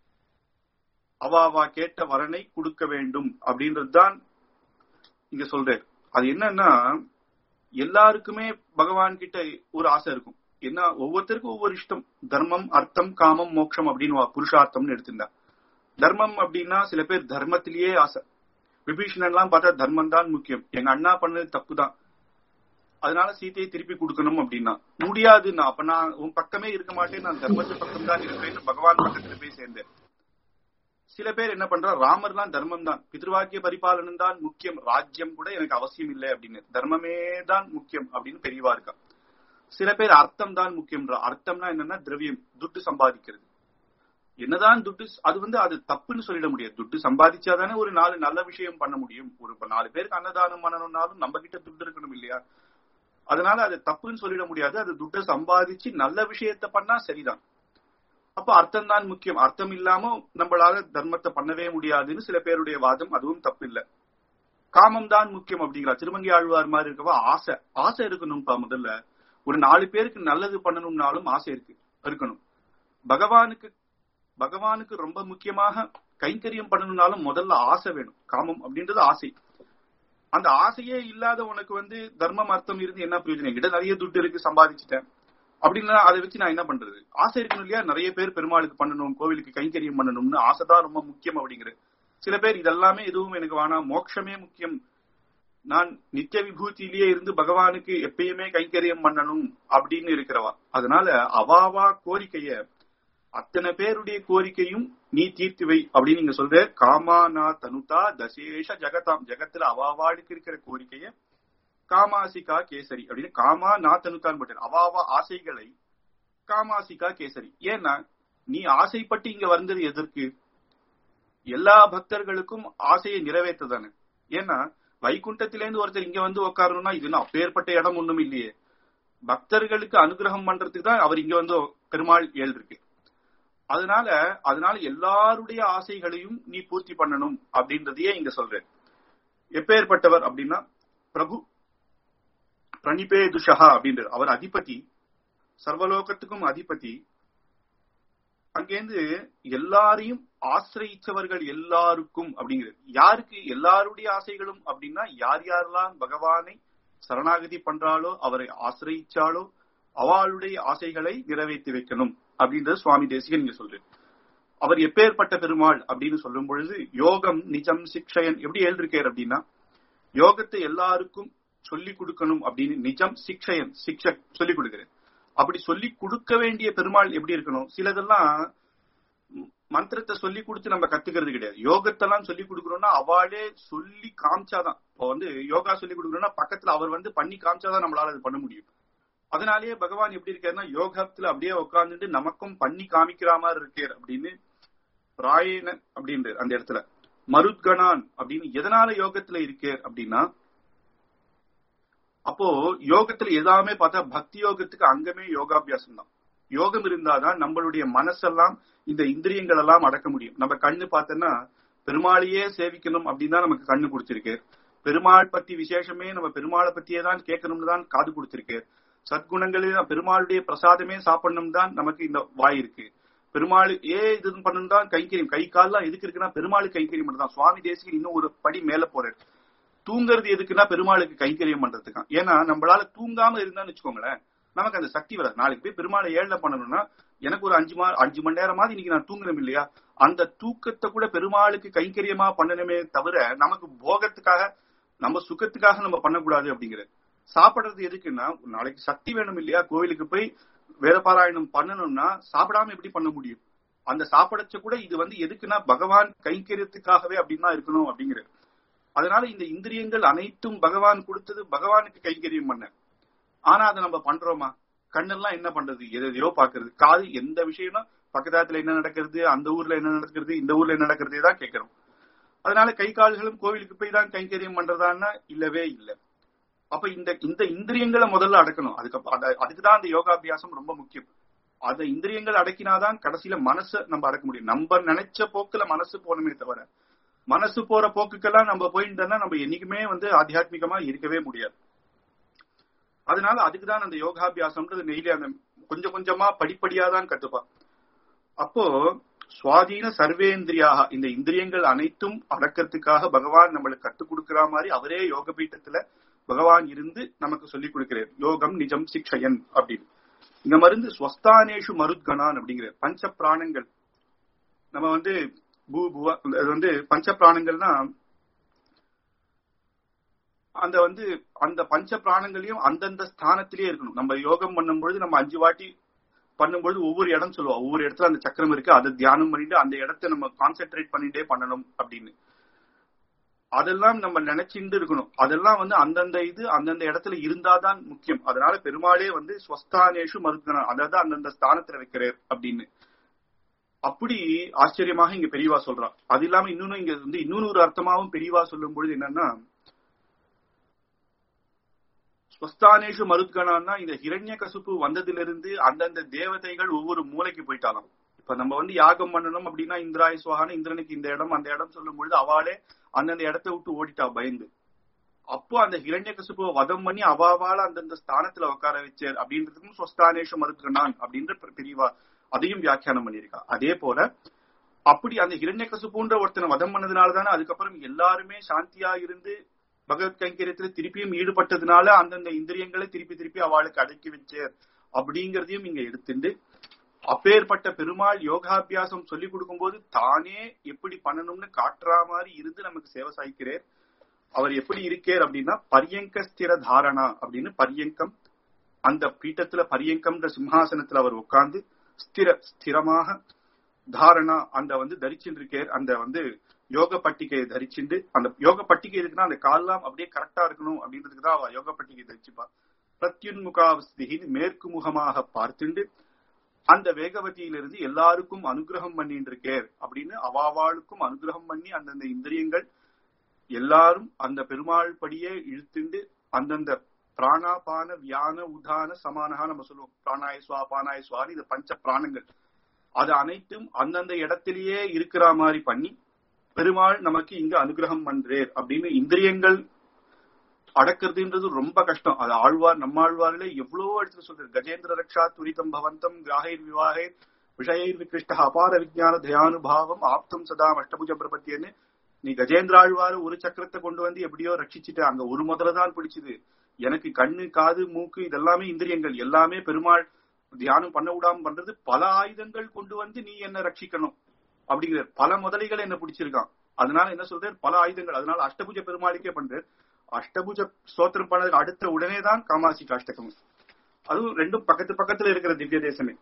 அவாவா கேட்ட வரனை கொடுக்க வேண்டும் அப்படின்றதுதான் இங்க சொல்றாரு அது என்னன்னா எல்லாருக்குமே பகவான் கிட்ட ஒரு ஆசை இருக்கும் என்ன ஒவ்வொருத்தருக்கும் ஒவ்வொரு இஷ்டம் தர்மம் அர்த்தம் காமம் மோட்சம் அப்படின்னு புருஷார்த்தம்னு எடுத்திருந்தா தர்மம் அப்படின்னா சில பேர் தர்மத்திலேயே ஆசை விபீஷணன் எல்லாம் பார்த்தா தர்மம் தான் முக்கியம் எங்க அண்ணா பண்ணது தப்பு தான் அதனால சீத்தையை திருப்பி கொடுக்கணும் அப்படின்னா முடியாதுன்னா அப்ப நான் உன் பக்கமே இருக்க மாட்டேன் நான் தர்மத்து பக்கம் தான் இருப்பேன்னு பகவான் பக்கத்துல போய் சேர்ந்தேன் சில பேர் என்ன பண்றா ராமர் தான் தர்மம் தான் பித்ருவாக்கிய பரிபாலனம் தான் முக்கியம் ராஜ்யம் கூட எனக்கு அவசியம் இல்லை அப்படின்னு தர்மமே தான் முக்கியம் அப்படின்னு பெரியவா இருக்கா சில பேர் அர்த்தம் தான் முக்கியம்ன்ற அர்த்தம்னா என்னன்னா திரவியம் துட்டு சம்பாதிக்கிறது என்னதான் துட்டு அது வந்து அது தப்புன்னு சொல்லிட முடியாது துட்டு சம்பாதிச்சாதானே ஒரு நாலு நல்ல விஷயம் பண்ண முடியும் ஒரு இப்ப நாலு பேருக்கு அன்னதானம் பண்ணணும்னாலும் நம்ம கிட்ட துட்டு இருக்கணும் இல்லையா அதனால அது தப்புன்னு சொல்லிட முடியாது அது துட்டை சம்பாதிச்சு நல்ல விஷயத்த பண்ணா சரிதான் அப்ப அர்த்தம் தான் முக்கியம் அர்த்தம் இல்லாம நம்மளால தர்மத்தை பண்ணவே முடியாதுன்னு சில பேருடைய வாதம் அதுவும் தப்பு இல்ல காமம் தான் முக்கியம் அப்படிங்கிறா திருமங்கி ஆழ்வார் மாதிரி இருக்கவா ஆசை ஆசை இருக்கணும்ப்பா முதல்ல ஒரு நாலு பேருக்கு நல்லது பண்ணணும்னாலும் ஆசை இருக்கு இருக்கணும் பகவானுக்கு பகவானுக்கு ரொம்ப முக்கியமாக கைங்கரியம் பண்ணணும்னாலும் முதல்ல ஆசை வேணும் காமம் அப்படின்றது ஆசை அந்த ஆசையே இல்லாத உனக்கு வந்து தர்மம் அர்த்தம் இருந்து என்ன பிரயோஜனம் கிட்ட நிறைய துட்டு இருக்கு சம்பாதிச்சுட்டேன் அப்படின்னா அதை வச்சு நான் என்ன பண்றது ஆசை இருக்கணும் இல்லையா நிறைய பேர் பெருமாளுக்கு பண்ணணும் கோவிலுக்கு கைங்கரியம் பண்ணணும்னு ஆசைதான் ரொம்ப முக்கியம் அப்படிங்கிறது சில பேர் இதெல்லாமே எதுவும் எனக்கு வேணாம் மோட்சமே முக்கியம் நான் நித்திய விபூதியிலேயே இருந்து பகவானுக்கு எப்பயுமே கைங்கரியம் பண்ணணும் அப்படின்னு இருக்கிறவா அதனால அவாவா கோரிக்கைய அத்தனை பேருடைய கோரிக்கையும் நீ தீர்த்து வை அப்படின்னு நீங்க சொல்ற காமானா தனுதா தசேஷ ஜெகதாம் ஜெகத்துல அவாவாளுக்கு இருக்கிற கோரிக்கைய காமாசிகா கேசரி அப்படின்னு காமா நா தனுதான் போட்டேன் அவாவா ஆசைகளை காமாசிகா கேசரி ஏன்னா நீ ஆசைப்பட்டு இங்க வந்தது எதற்கு எல்லா பக்தர்களுக்கும் ஆசையை நிறைவேற்ற தானே ஏன்னா வைகுண்டத்திலேருந்து ஒருத்தர் இங்க வந்து உட்காரணும்னா இது அப்பேற்பட்ட இடம் ஒண்ணும் இல்லையே பக்தர்களுக்கு அனுகிரகம் பண்றதுக்கு தான் அவர் இங்க வந்து பெருமாள் ஏழு இருக்கு அதனால அதனால எல்லாருடைய ஆசைகளையும் நீ பூர்த்தி பண்ணணும் அப்படின்றதையே இங்க சொல்றேன் எப்பேற்பட்டவர் அப்படின்னா பிரபு பிரணிபே துஷா அப்படின்றார் அவர் அதிபதி சர்வலோகத்துக்கும் அதிபதி அங்கேருந்து எல்லாரையும் ஆசிரியிச்சவர்கள் எல்லாருக்கும் அப்படிங்கிறது யாருக்கு எல்லாருடைய ஆசைகளும் அப்படின்னா யார் யாரெல்லாம் பகவானை சரணாகதி பண்றாளோ அவரை ஆசிரியிச்சாலோ அவளுடைய ஆசைகளை நிறைவேற்றி வைக்கணும் அப்படின்றது சுவாமி தேசிகன் இங்க சொல்றேன் அவர் எப்பேற்பட்ட பெருமாள் அப்படின்னு சொல்லும் பொழுது யோகம் நிஜம் சிக்ஷயன் எப்படி எழுதிருக்கார் அப்படின்னா யோகத்தை எல்லாருக்கும் சொல்லி கொடுக்கணும் அப்படின்னு நிஜம் சிக்ஷயன் சிக்ஷக் சொல்லி கொடுக்கிறேன் அப்படி சொல்லி கொடுக்க வேண்டிய பெருமாள் எப்படி இருக்கணும் சிலதெல்லாம் மந்திரத்தை சொல்லி கொடுத்து நம்ம கத்துக்கிறது கிடையாது யோகத்தெல்லாம் சொல்லி கொடுக்கணும்னா அவளே சொல்லி காமிச்சாதான் இப்போ வந்து யோகா சொல்லி கொடுக்கணும்னா பக்கத்துல அவர் வந்து பண்ணி காமிச்சாதான் நம்மளால அது பண்ண முடியும் அதனாலேயே பகவான் எப்படி இருக்காருன்னா யோகத்துல அப்படியே உட்கார்ந்துட்டு நமக்கும் பண்ணி காமிக்கிற மாதிரி இருக்கார் அப்படின்னு ராயன அப்படின்றார் அந்த இடத்துல மருத்கணான் அப்படின்னு எதனால யோகத்துல இருக்கார் அப்படின்னா அப்போ யோகத்துல எல்லாமே பார்த்தா பக்தி யோகத்துக்கு அங்கமே யோகாபியாசம் தான் யோகம் இருந்தாதான் நம்மளுடைய மனசெல்லாம் இந்த இந்திரியங்கள் எல்லாம் அடக்க முடியும் நம்ம கண்ணு பார்த்தோன்னா பெருமாளையே சேவிக்கணும் அப்படின்னு தான் நமக்கு கண்ணு கொடுத்திருக்கு பெருமாள் பத்தி விசேஷமே நம்ம பெருமாளை பத்தியே தான் கேட்கணும்னு தான் காது கொடுத்திருக்கு சத்குணங்களில் பெருமாளுடைய பிரசாதமே சாப்பிடணும் தான் நமக்கு இந்த வாய் இருக்கு பெருமாள் ஏ இது பண்ணணும் தான் கைக்கரியம் கை கால்லாம் எதுக்கு இருக்குன்னா பெருமாள் கைக்கரியம் மட்டும் தான் சுவாமி தேசிகன் இன்னும் ஒரு படி மேல போறாரு தூங்குறது எதுக்குன்னா பெருமாளுக்கு கைங்கரியம் பண்றதுக்கு ஏன்னா நம்மளால தூங்காம இருந்தான்னு வச்சுக்கோங்களேன் நமக்கு அந்த சக்தி வராது நாளைக்கு போய் பெருமாளை ஏழை பண்ணணும்னா எனக்கு ஒரு அஞ்சு மா அஞ்சு மணி நேரமாவது இன்னைக்கு நான் தூங்கணும் இல்லையா அந்த தூக்கத்தை கூட பெருமாளுக்கு கைங்கரியமா பண்ணணுமே தவிர நமக்கு போகத்துக்காக நம்ம சுகத்துக்காக நம்ம பண்ணக்கூடாது அப்படிங்கிறது சாப்பிடுறது எதுக்குன்னா நாளைக்கு சக்தி வேணும் இல்லையா கோவிலுக்கு போய் வேதபாராயணம் பண்ணணும்னா சாப்பிடாம எப்படி பண்ண முடியும் அந்த சாப்பிடச்ச கூட இது வந்து எதுக்குன்னா பகவான் கைங்கரியத்துக்காகவே அப்படின்னா இருக்கணும் அப்படிங்கிறது அதனால இந்த இந்திரியங்கள் அனைத்தும் பகவான் கொடுத்தது பகவானுக்கு கைங்கரியம் பண்ண ஆனா அதை நம்ம பண்றோமா கண்ணெல்லாம் என்ன பண்றது எதையோ பாக்குறது காது எந்த விஷயம்னா பக்கத்தாத்துல என்ன நடக்கிறது அந்த ஊர்ல என்ன நடக்கிறது இந்த ஊர்ல என்ன நடக்கிறதே தான் கேட்கிறோம் அதனால கை கால்களும் கோவிலுக்கு போய் தான் கைங்கரியம் பண்றதான்னா இல்லவே இல்லை அப்ப இந்த இந்த இந்திரியங்களை முதல்ல அடக்கணும் அதுக்கப்புறம் அதுக்குதான் அந்த யோகாபியாசம் ரொம்ப முக்கியம் அந்த இந்திரியங்கள் அடக்கினாதான் கடைசியில மனசை நம்ம அடக்க முடியும் நம்ம நினைச்ச போக்குல மனசு போகணுமே தவிர மனசு போற போக்குக்கெல்லாம் நம்ம போயிருந்தோம்னா நம்ம என்னைக்குமே வந்து ஆத்தியாத்மிகமா இருக்கவே முடியாது அதனால அதுக்குதான் அந்த யோகாபியாசம்ன்றது நெய்லி அந்த கொஞ்சம் கொஞ்சமா படிப்படியா தான் கத்துப்பா அப்போ சுவாதீன சர்வேந்திரியாக இந்த இந்திரியங்கள் அனைத்தும் அடக்கிறதுக்காக பகவான் நம்மளுக்கு கத்துக் கொடுக்கிற மாதிரி அவரே யோக பீட்டத்துல பகவான் இருந்து நமக்கு சொல்லிக் கொடுக்கிறார் யோகம் நிஜம் சிக்ஷயன் அப்படின்னு இங்க மருந்து ஸ்வஸ்தானேஷு மருத்கணான் அப்படிங்கிற பஞ்ச பிராணங்கள் நம்ம வந்து பூ புவா அது வந்து பஞ்ச பிராணங்கள்னா அந்த வந்து அந்த பஞ்ச பிராணங்களையும் அந்தந்த ஸ்தானத்திலேயே இருக்கணும் நம்ம யோகம் பண்ணும்பொழுது நம்ம அஞ்சு வாட்டி பண்ணும்பொழுது ஒவ்வொரு இடம் சொல்லுவோம் ஒவ்வொரு இடத்துல அந்த சக்கரம் இருக்கு அதை தியானம் பண்ணிட்டு அந்த இடத்த நம்ம கான்சென்ட்ரேட் பண்ணிட்டே பண்ணணும் அப்படின்னு அதெல்லாம் நம்ம நினைச்சுட்டு இருக்கணும் அதெல்லாம் வந்து அந்தந்த இது அந்தந்த இடத்துல இருந்தாதான் முக்கியம் அதனால பெருமாளே வந்து ஸ்வஸ்தானேஷு மருத்துவ அதாவது அந்தந்த ஸ்தானத்துல வைக்கிறார் அப்படின்னு அப்படி ஆச்சரியமாக இங்க பெரியவா சொல்றா அது இல்லாம இன்னொன்னு இங்க வந்து இன்னொன்னு ஒரு அர்த்தமாவும் பெரியவா சொல்லும் பொழுது என்னன்னா ஸ்வஸ்தானேஷு மருத்கணான்னா இந்த ஹிரண்ய கசுப்பு வந்ததிலிருந்து அந்தந்த தேவதைகள் ஒவ்வொரு மூலைக்கு போயிட்டாலாம் இப்ப நம்ம வந்து யாகம் பண்ணணும் அப்படின்னா இந்திராய சுவாகான இந்திரனுக்கு இந்த இடம் அந்த இடம் சொல்லும் பொழுது அவளே அந்தந்த இடத்த விட்டு ஓடிட்டா பயந்து அப்போ அந்த ஹிரண்ய கசுப்புவை வதம் பண்ணி அவாவால அந்தந்த ஸ்தானத்துல உட்கார வச்சார் அப்படின்றதுக்கும் ஸ்வஸ்தானேஷ மருத்கணான் அப்படின்ற பெரியவா அதையும் வியாக்கியானம் பண்ணியிருக்கா அதே போல அப்படி அந்த ஹிரண்ய கசுப்புன்ற ஒருத்தனை வதம் பண்ணதுனால தானே அதுக்கப்புறம் எல்லாருமே சாந்தியா இருந்து பகவத் கைங்கரியத்துல திருப்பியும் ஈடுபட்டதுனால அந்தந்த இந்திரியங்களை திருப்பி திருப்பி அவளுக்கு அடக்கி வச்சார் அப்படிங்கறதையும் இங்க எடுத்துட்டு அப்பேற்பட்ட பெருமாள் யோகாபியாசம் சொல்லி கொடுக்கும்போது தானே எப்படி பண்ணணும்னு காட்டுற மாதிரி இருந்து நமக்கு சேவை சாய்க்கிறார் அவர் எப்படி இருக்கார் அப்படின்னா பரியங்க ஸ்திர தாரணா அப்படின்னு பரியங்கம் அந்த பீட்டத்துல பரியங்கம்ன்ற சிம்ஹாசனத்துல அவர் உட்கார்ந்து ஸ்திர ஸ்திரமாக தாரணா அந்த வந்து தரிச்சுட்டு இருக்கார் அந்த வந்து யோக பட்டிகையை தரிச்சுண்டு அந்த யோக பட்டிகை இருக்குன்னா அந்த கால்லாம் அப்படியே கரெக்டா இருக்கணும் அப்படின்றதுக்கு தான் அவ யோக பட்டிகை தரிச்சுப்பா பிரத்யுன்முகாவஸ்திகின்னு மேற்கு முகமாக பார்த்துண்டு அந்த வேகவதியிலிருந்து எல்லாருக்கும் அனுகிரகம் பண்ணிட்டு இருக்கேர் அப்படின்னு அவாவாளுக்கும் அனுகிரகம் பண்ணி அந்தந்த இந்திரியங்கள் எல்லாரும் அந்த பெருமாள் படியே இழுத்துண்டு அந்தந்த பிராணாபான வியான உதான சமானகா நம்ம சொல்லுவோம் பிராணாய சுவா பானாய சுவாரி இந்த பஞ்ச பிராணங்கள் அது அனைத்தும் அந்தந்த இடத்திலேயே இருக்கிற மாதிரி பண்ணி பெருமாள் நமக்கு இங்க அனுகிரகம் பண்றேர் அப்படின்னு இந்திரியங்கள் அடக்கிறதுன்றது ரொம்ப கஷ்டம் அது ஆழ்வார் நம்மாழ்வாரிலே எவ்வளவோ இடத்துல சொல்றாரு கஜேந்திர ரக்ஷா துரிதம் பவந்தம் கிராகைர் விவாகே விஷயர் விகிருஷ்ட அபார விஜயான தயானுபாவம் ஆப்தம் சதா அஷ்டபுஜ பிரபத்தியன்னு நீ கஜேந்திர ஆழ்வார் ஒரு சக்கரத்தை கொண்டு வந்து எப்படியோ ரட்சிச்சுட்டு அங்க ஒரு முதல்ல தான் பிடிச்சது எனக்கு கண்ணு காது மூக்கு இதெல்லாமே இந்திரியங்கள் எல்லாமே பெருமாள் தியானம் பண்ண விடாம பண்றது பல ஆயுதங்கள் கொண்டு வந்து நீ என்ன ரட்சிக்கணும் அப்படிங்கிற பல முதலைகள் என்ன பிடிச்சிருக்கான் அதனால என்ன சொல்றாரு பல ஆயுதங்கள் அதனால அஷ்டபுஜ பெருமாளுக்கே பண்றாரு அஷ்டபுஜ ஸ்தோத்திரம் பண்ணதுக்கு அடுத்த உடனே தான் காமாசி காஷ்டகம் அதுவும் ரெண்டும் பக்கத்து பக்கத்துல இருக்கிற திவ்ய தேசமே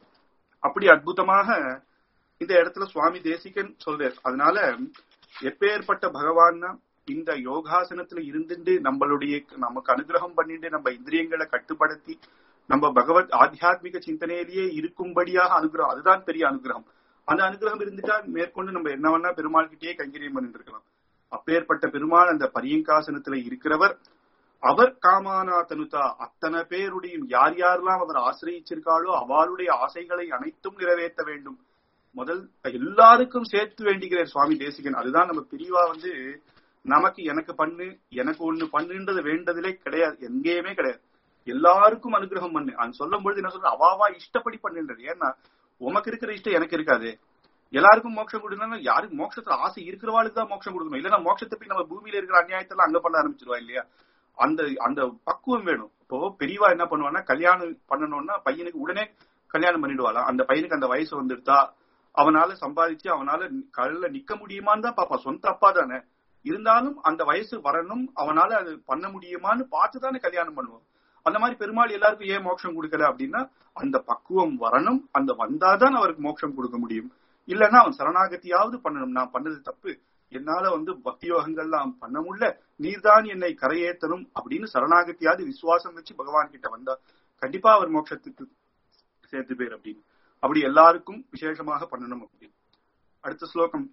அப்படி அற்புதமாக இந்த இடத்துல சுவாமி தேசிகன் சொல்றார் அதனால எப்பேற்பட்ட பகவான்னா இந்த யோகாசனத்துல இருந்துட்டு நம்மளுடைய நமக்கு அனுகிரகம் பண்ணிட்டு நம்ம இந்திரியங்களை கட்டுப்படுத்தி நம்ம பகவத் ஆத்தியாத்மிக சிந்தனையிலேயே இருக்கும்படியாக அனுகிரகம் அதுதான் பெரிய அனுகிரகம் அந்த அனுகிரகம் இருந்துட்டா மேற்கொண்டு நம்ம என்ன வேணா பெருமாள் கிட்டேயே கைங்கரியம் பண்ணிட்டு இருக்கலாம் அப்பேற்பட்ட பெருமாள் அந்த பரியங்காசனத்துல இருக்கிறவர் அவர் காமானா தனுதா அத்தனை பேருடைய யார் யாரெல்லாம் அவர் ஆசிரியிச்சிருக்காளோ அவளுடைய ஆசைகளை அனைத்தும் நிறைவேற்ற வேண்டும் முதல் எல்லாருக்கும் சேர்த்து வேண்டிக்கிறார் சுவாமி தேசிகன் அதுதான் நம்ம பிரிவா வந்து நமக்கு எனக்கு பண்ணு எனக்கு ஒண்ணு பண்ணுன்றது வேண்டதிலே கிடையாது எங்கேயுமே கிடையாது எல்லாருக்கும் அனுகிரகம் பண்ணு அது சொல்லும் பொழுது என்ன சொல்ற அவாவா இஷ்டப்படி பண்ணுன்றது ஏன்னா உமக்கு இருக்கிற இஷ்டம் எனக்கு இருக்காது எல்லாருக்கும் மோட்சம் கொடுக்கணும் யாருக்கு மோட்சத்துல ஆசை இருக்கிறவாளுக்கு தான் மோட்சம் கொடுக்கணும் இல்லைன்னா மோட்சத்தை போய் நம்ம பூமியில இருக்கிற அநியாயத்தெல்லாம் அங்க பண்ண ஆரம்பிச்சிருவா இல்லையா அந்த அந்த பக்குவம் வேணும் இப்போ பெரியவா என்ன பண்ணுவான்னா கல்யாணம் பண்ணணும்னா பையனுக்கு உடனே கல்யாணம் பண்ணிடுவாளா அந்த பையனுக்கு அந்த வயசு வந்துடுதா அவனால சம்பாதிச்சு அவனால கல்ல நிக்க முடியுமான்னு தான் பாப்பா சொந்த அப்பா தானே இருந்தாலும் அந்த வயசு வரணும் அவனால அது பண்ண முடியுமான்னு பார்த்து தானே கல்யாணம் பண்ணுவோம் அந்த மாதிரி பெருமாள் எல்லாருக்கும் ஏன் மோட்சம் கொடுக்கல அப்படின்னா அந்த பக்குவம் வரணும் அந்த வந்தாதான் அவருக்கு மோட்சம் கொடுக்க முடியும் இல்லைன்னா அவன் சரணாகத்தியாவது பண்ணணும் நான் பண்ணது தப்பு என்னால வந்து பக்தி யோகங்கள்லாம் பண்ண முடியல நீர்தான் என்னை கரையேற்றணும் அப்படின்னு சரணாகத்தியாவது விசுவாசம் வச்சு பகவான் கிட்ட வந்தா கண்டிப்பா அவர் மோட்சத்துக்கு சேர்த்து பேர் அப்படின்னு அப்படி எல்லாருக்கும் விசேஷமாக பண்ணணும் அப்படின்னு அடுத்த ஸ்லோகம்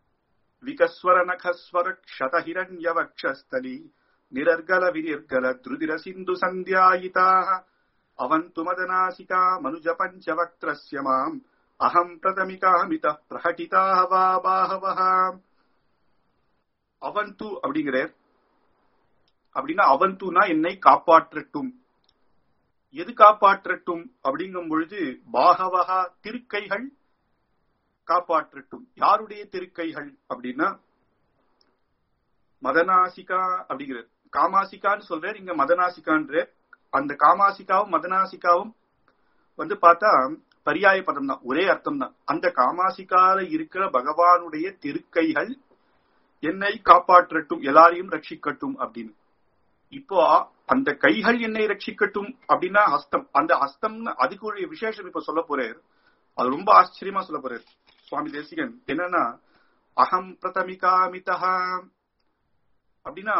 விகஸ்வர நகஸ்வர க்ஷதஹிரண்யவக்ஷஸ்தலி நிரர்கல விரிர்கல திருதிர சிந்து சந்தியாயிதாக அವಂತು மதனாசிகா மனுஜ பஞ்சவக்திரஸ்ய மாம் அகம் பிரதமிகாமித பிரகட்டிதா வா பாகவஹ அவந்து அப்படிங்கிறார் அப்படின்னா அவந்துனா என்னை காப்பாற்றட்டும் எது காப்பாற்றட்டும் அப்படிங்கும் பொழுது பாகவகா திருக்கைகள் காப்பாற்றட்டும் யாருடைய திருக்கைகள் அப்படின்னா மதனாசிகா அப்படிங்கிறார் காமாசிகான்னு சொல்றார் இங்க மதனாசிகான்ற அந்த காமாசிகாவும் மதனாசிகாவும் வந்து பார்த்தா பரியாய பதம் தான் ஒரே அர்த்தம் தான் அந்த காமாசிகால இருக்கிற பகவானுடைய திருக்கைகள் என்னை காப்பாற்றட்டும் எல்லாரையும் ரட்சிக்கட்டும் அப்படின்னு இப்போ அந்த கைகள் என்னை ரட்சிக்கட்டும் அப்படின்னா ஹஸ்தம் அந்த ஹஸ்தம்னு அதுக்கு ஒரு விசேஷம் இப்ப சொல்ல போறார் அது ரொம்ப ஆச்சரியமா சொல்ல போறார் சுவாமி தேசிகன் என்னன்னா அகம் பிரதமிகாமிதா அப்படின்னா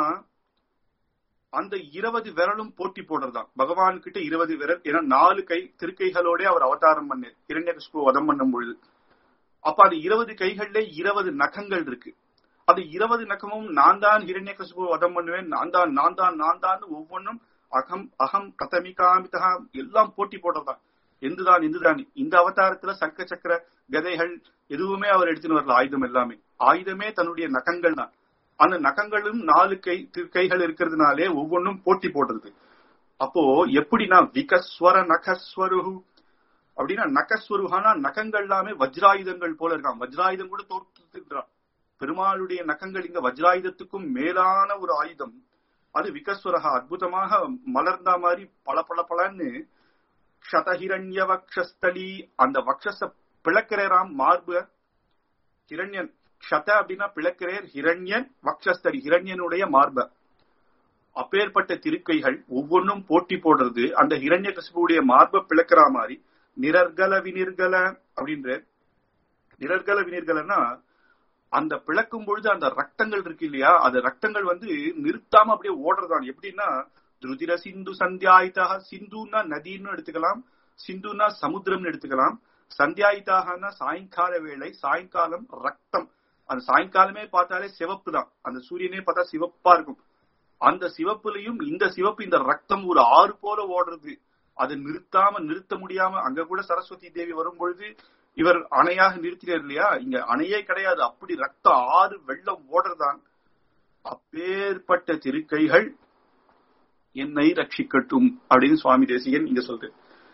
அந்த இருபது விரலும் போட்டி போடுறதுதான் பகவான் கிட்ட இருபது விரல் ஏன்னா நாலு கை திருக்கைகளோட அவர் அவதாரம் பண்ணார் இரண்யகஸ்பு வதம் பண்ணும் பொழுது அப்ப அது இருபது கைகள்ல இருபது நகங்கள் இருக்கு அது இருபது நகமும் நான் தான் ஹிரண்யகசிபு வதம் பண்ணுவேன் நான் தான் நான் தான் நான் தான் ஒவ்வொன்றும் அகம் அகம் கதமிகாமிதா எல்லாம் போட்டி போடுறதுதான் எந்துதான் எந்துதான் இந்த அவதாரத்துல சங்க சக்கர கதைகள் எதுவுமே அவர் எடுத்துன்னு வரல ஆயுதம் எல்லாமே ஆயுதமே தன்னுடைய நகங்கள் தான் அந்த நகங்களும் நாலு கை கைகள் இருக்கிறதுனாலே ஒவ்வொன்றும் போட்டி போடுறது அப்போ எப்படின்னா விகஸ்வர நகஸ்வருகு அப்படின்னா நகஸ்வருகானா நகங்கள் எல்லாமே வஜ்ராயுதங்கள் போல இருக்கான் வஜ்ராயுதம் கூட தோற்றுகிறான் பெருமாளுடைய நகங்கள் இங்க வஜ்ராயுதத்துக்கும் மேலான ஒரு ஆயுதம் அது விகஸ்வரகா அற்புதமாக மலர்ந்த மாதிரி பல பல பலன்னு க்ஷதஹிரண்ய வக்ஷஸ்தலி அந்த வக்ஷஸ பிளக்கிறேராம் மார்பு ஹிரண்யன் க்ஷத அப்படின்னா பிளக்கிறேர் ஹிரண்யன் வக்ஷஸ்தலி ஹிரண்யனுடைய மார்ப அப்பேற்பட்ட திருக்கைகள் ஒவ்வொன்றும் போட்டி போடுறது அந்த ஹிரண்ய கசிபுடைய மார்ப பிளக்கிற மாதிரி நிரர்கல வினிர்கல அப்படின்ற நிரர்கல வினிர்கள்னா அந்த பிளக்கும் பொழுது அந்த ரத்தங்கள் இருக்கு இல்லையா அந்த ரத்தங்கள் வந்து நிறுத்தாம அப்படியே ஓடுறதான் எப்படின்னா திருதிர சிந்து சந்தியாயிதாக சிந்துன்னா நதின்னு எடுத்துக்கலாம் சிந்துன்னா சமுத்திரம்னு எடுத்துக்கலாம் சந்தியாயிதாகனா சாயங்கால வேளை சாயங்காலம் ரத்தம் அந்த சாயங்காலமே பார்த்தாலே சிவப்பு தான் அந்த சூரியனே பார்த்தா சிவப்பா இருக்கும் அந்த சிவப்புலையும் இந்த சிவப்பு இந்த ரத்தம் ஒரு ஆறு போல ஓடுறது அதை நிறுத்தாம நிறுத்த முடியாம அங்க கூட சரஸ்வதி தேவி வரும் பொழுது இவர் அணையாக நிறுத்தினார் இல்லையா இங்க அணையே கிடையாது அப்படி ரத்த ஆறு வெள்ளம் ஓடுறதான் அப்பேற்பட்ட திருக்கைகள் என்னை ரட்சிக்கட்டும் அப்படின்னு சுவாமி தேசிகன் இங்க சொல்றது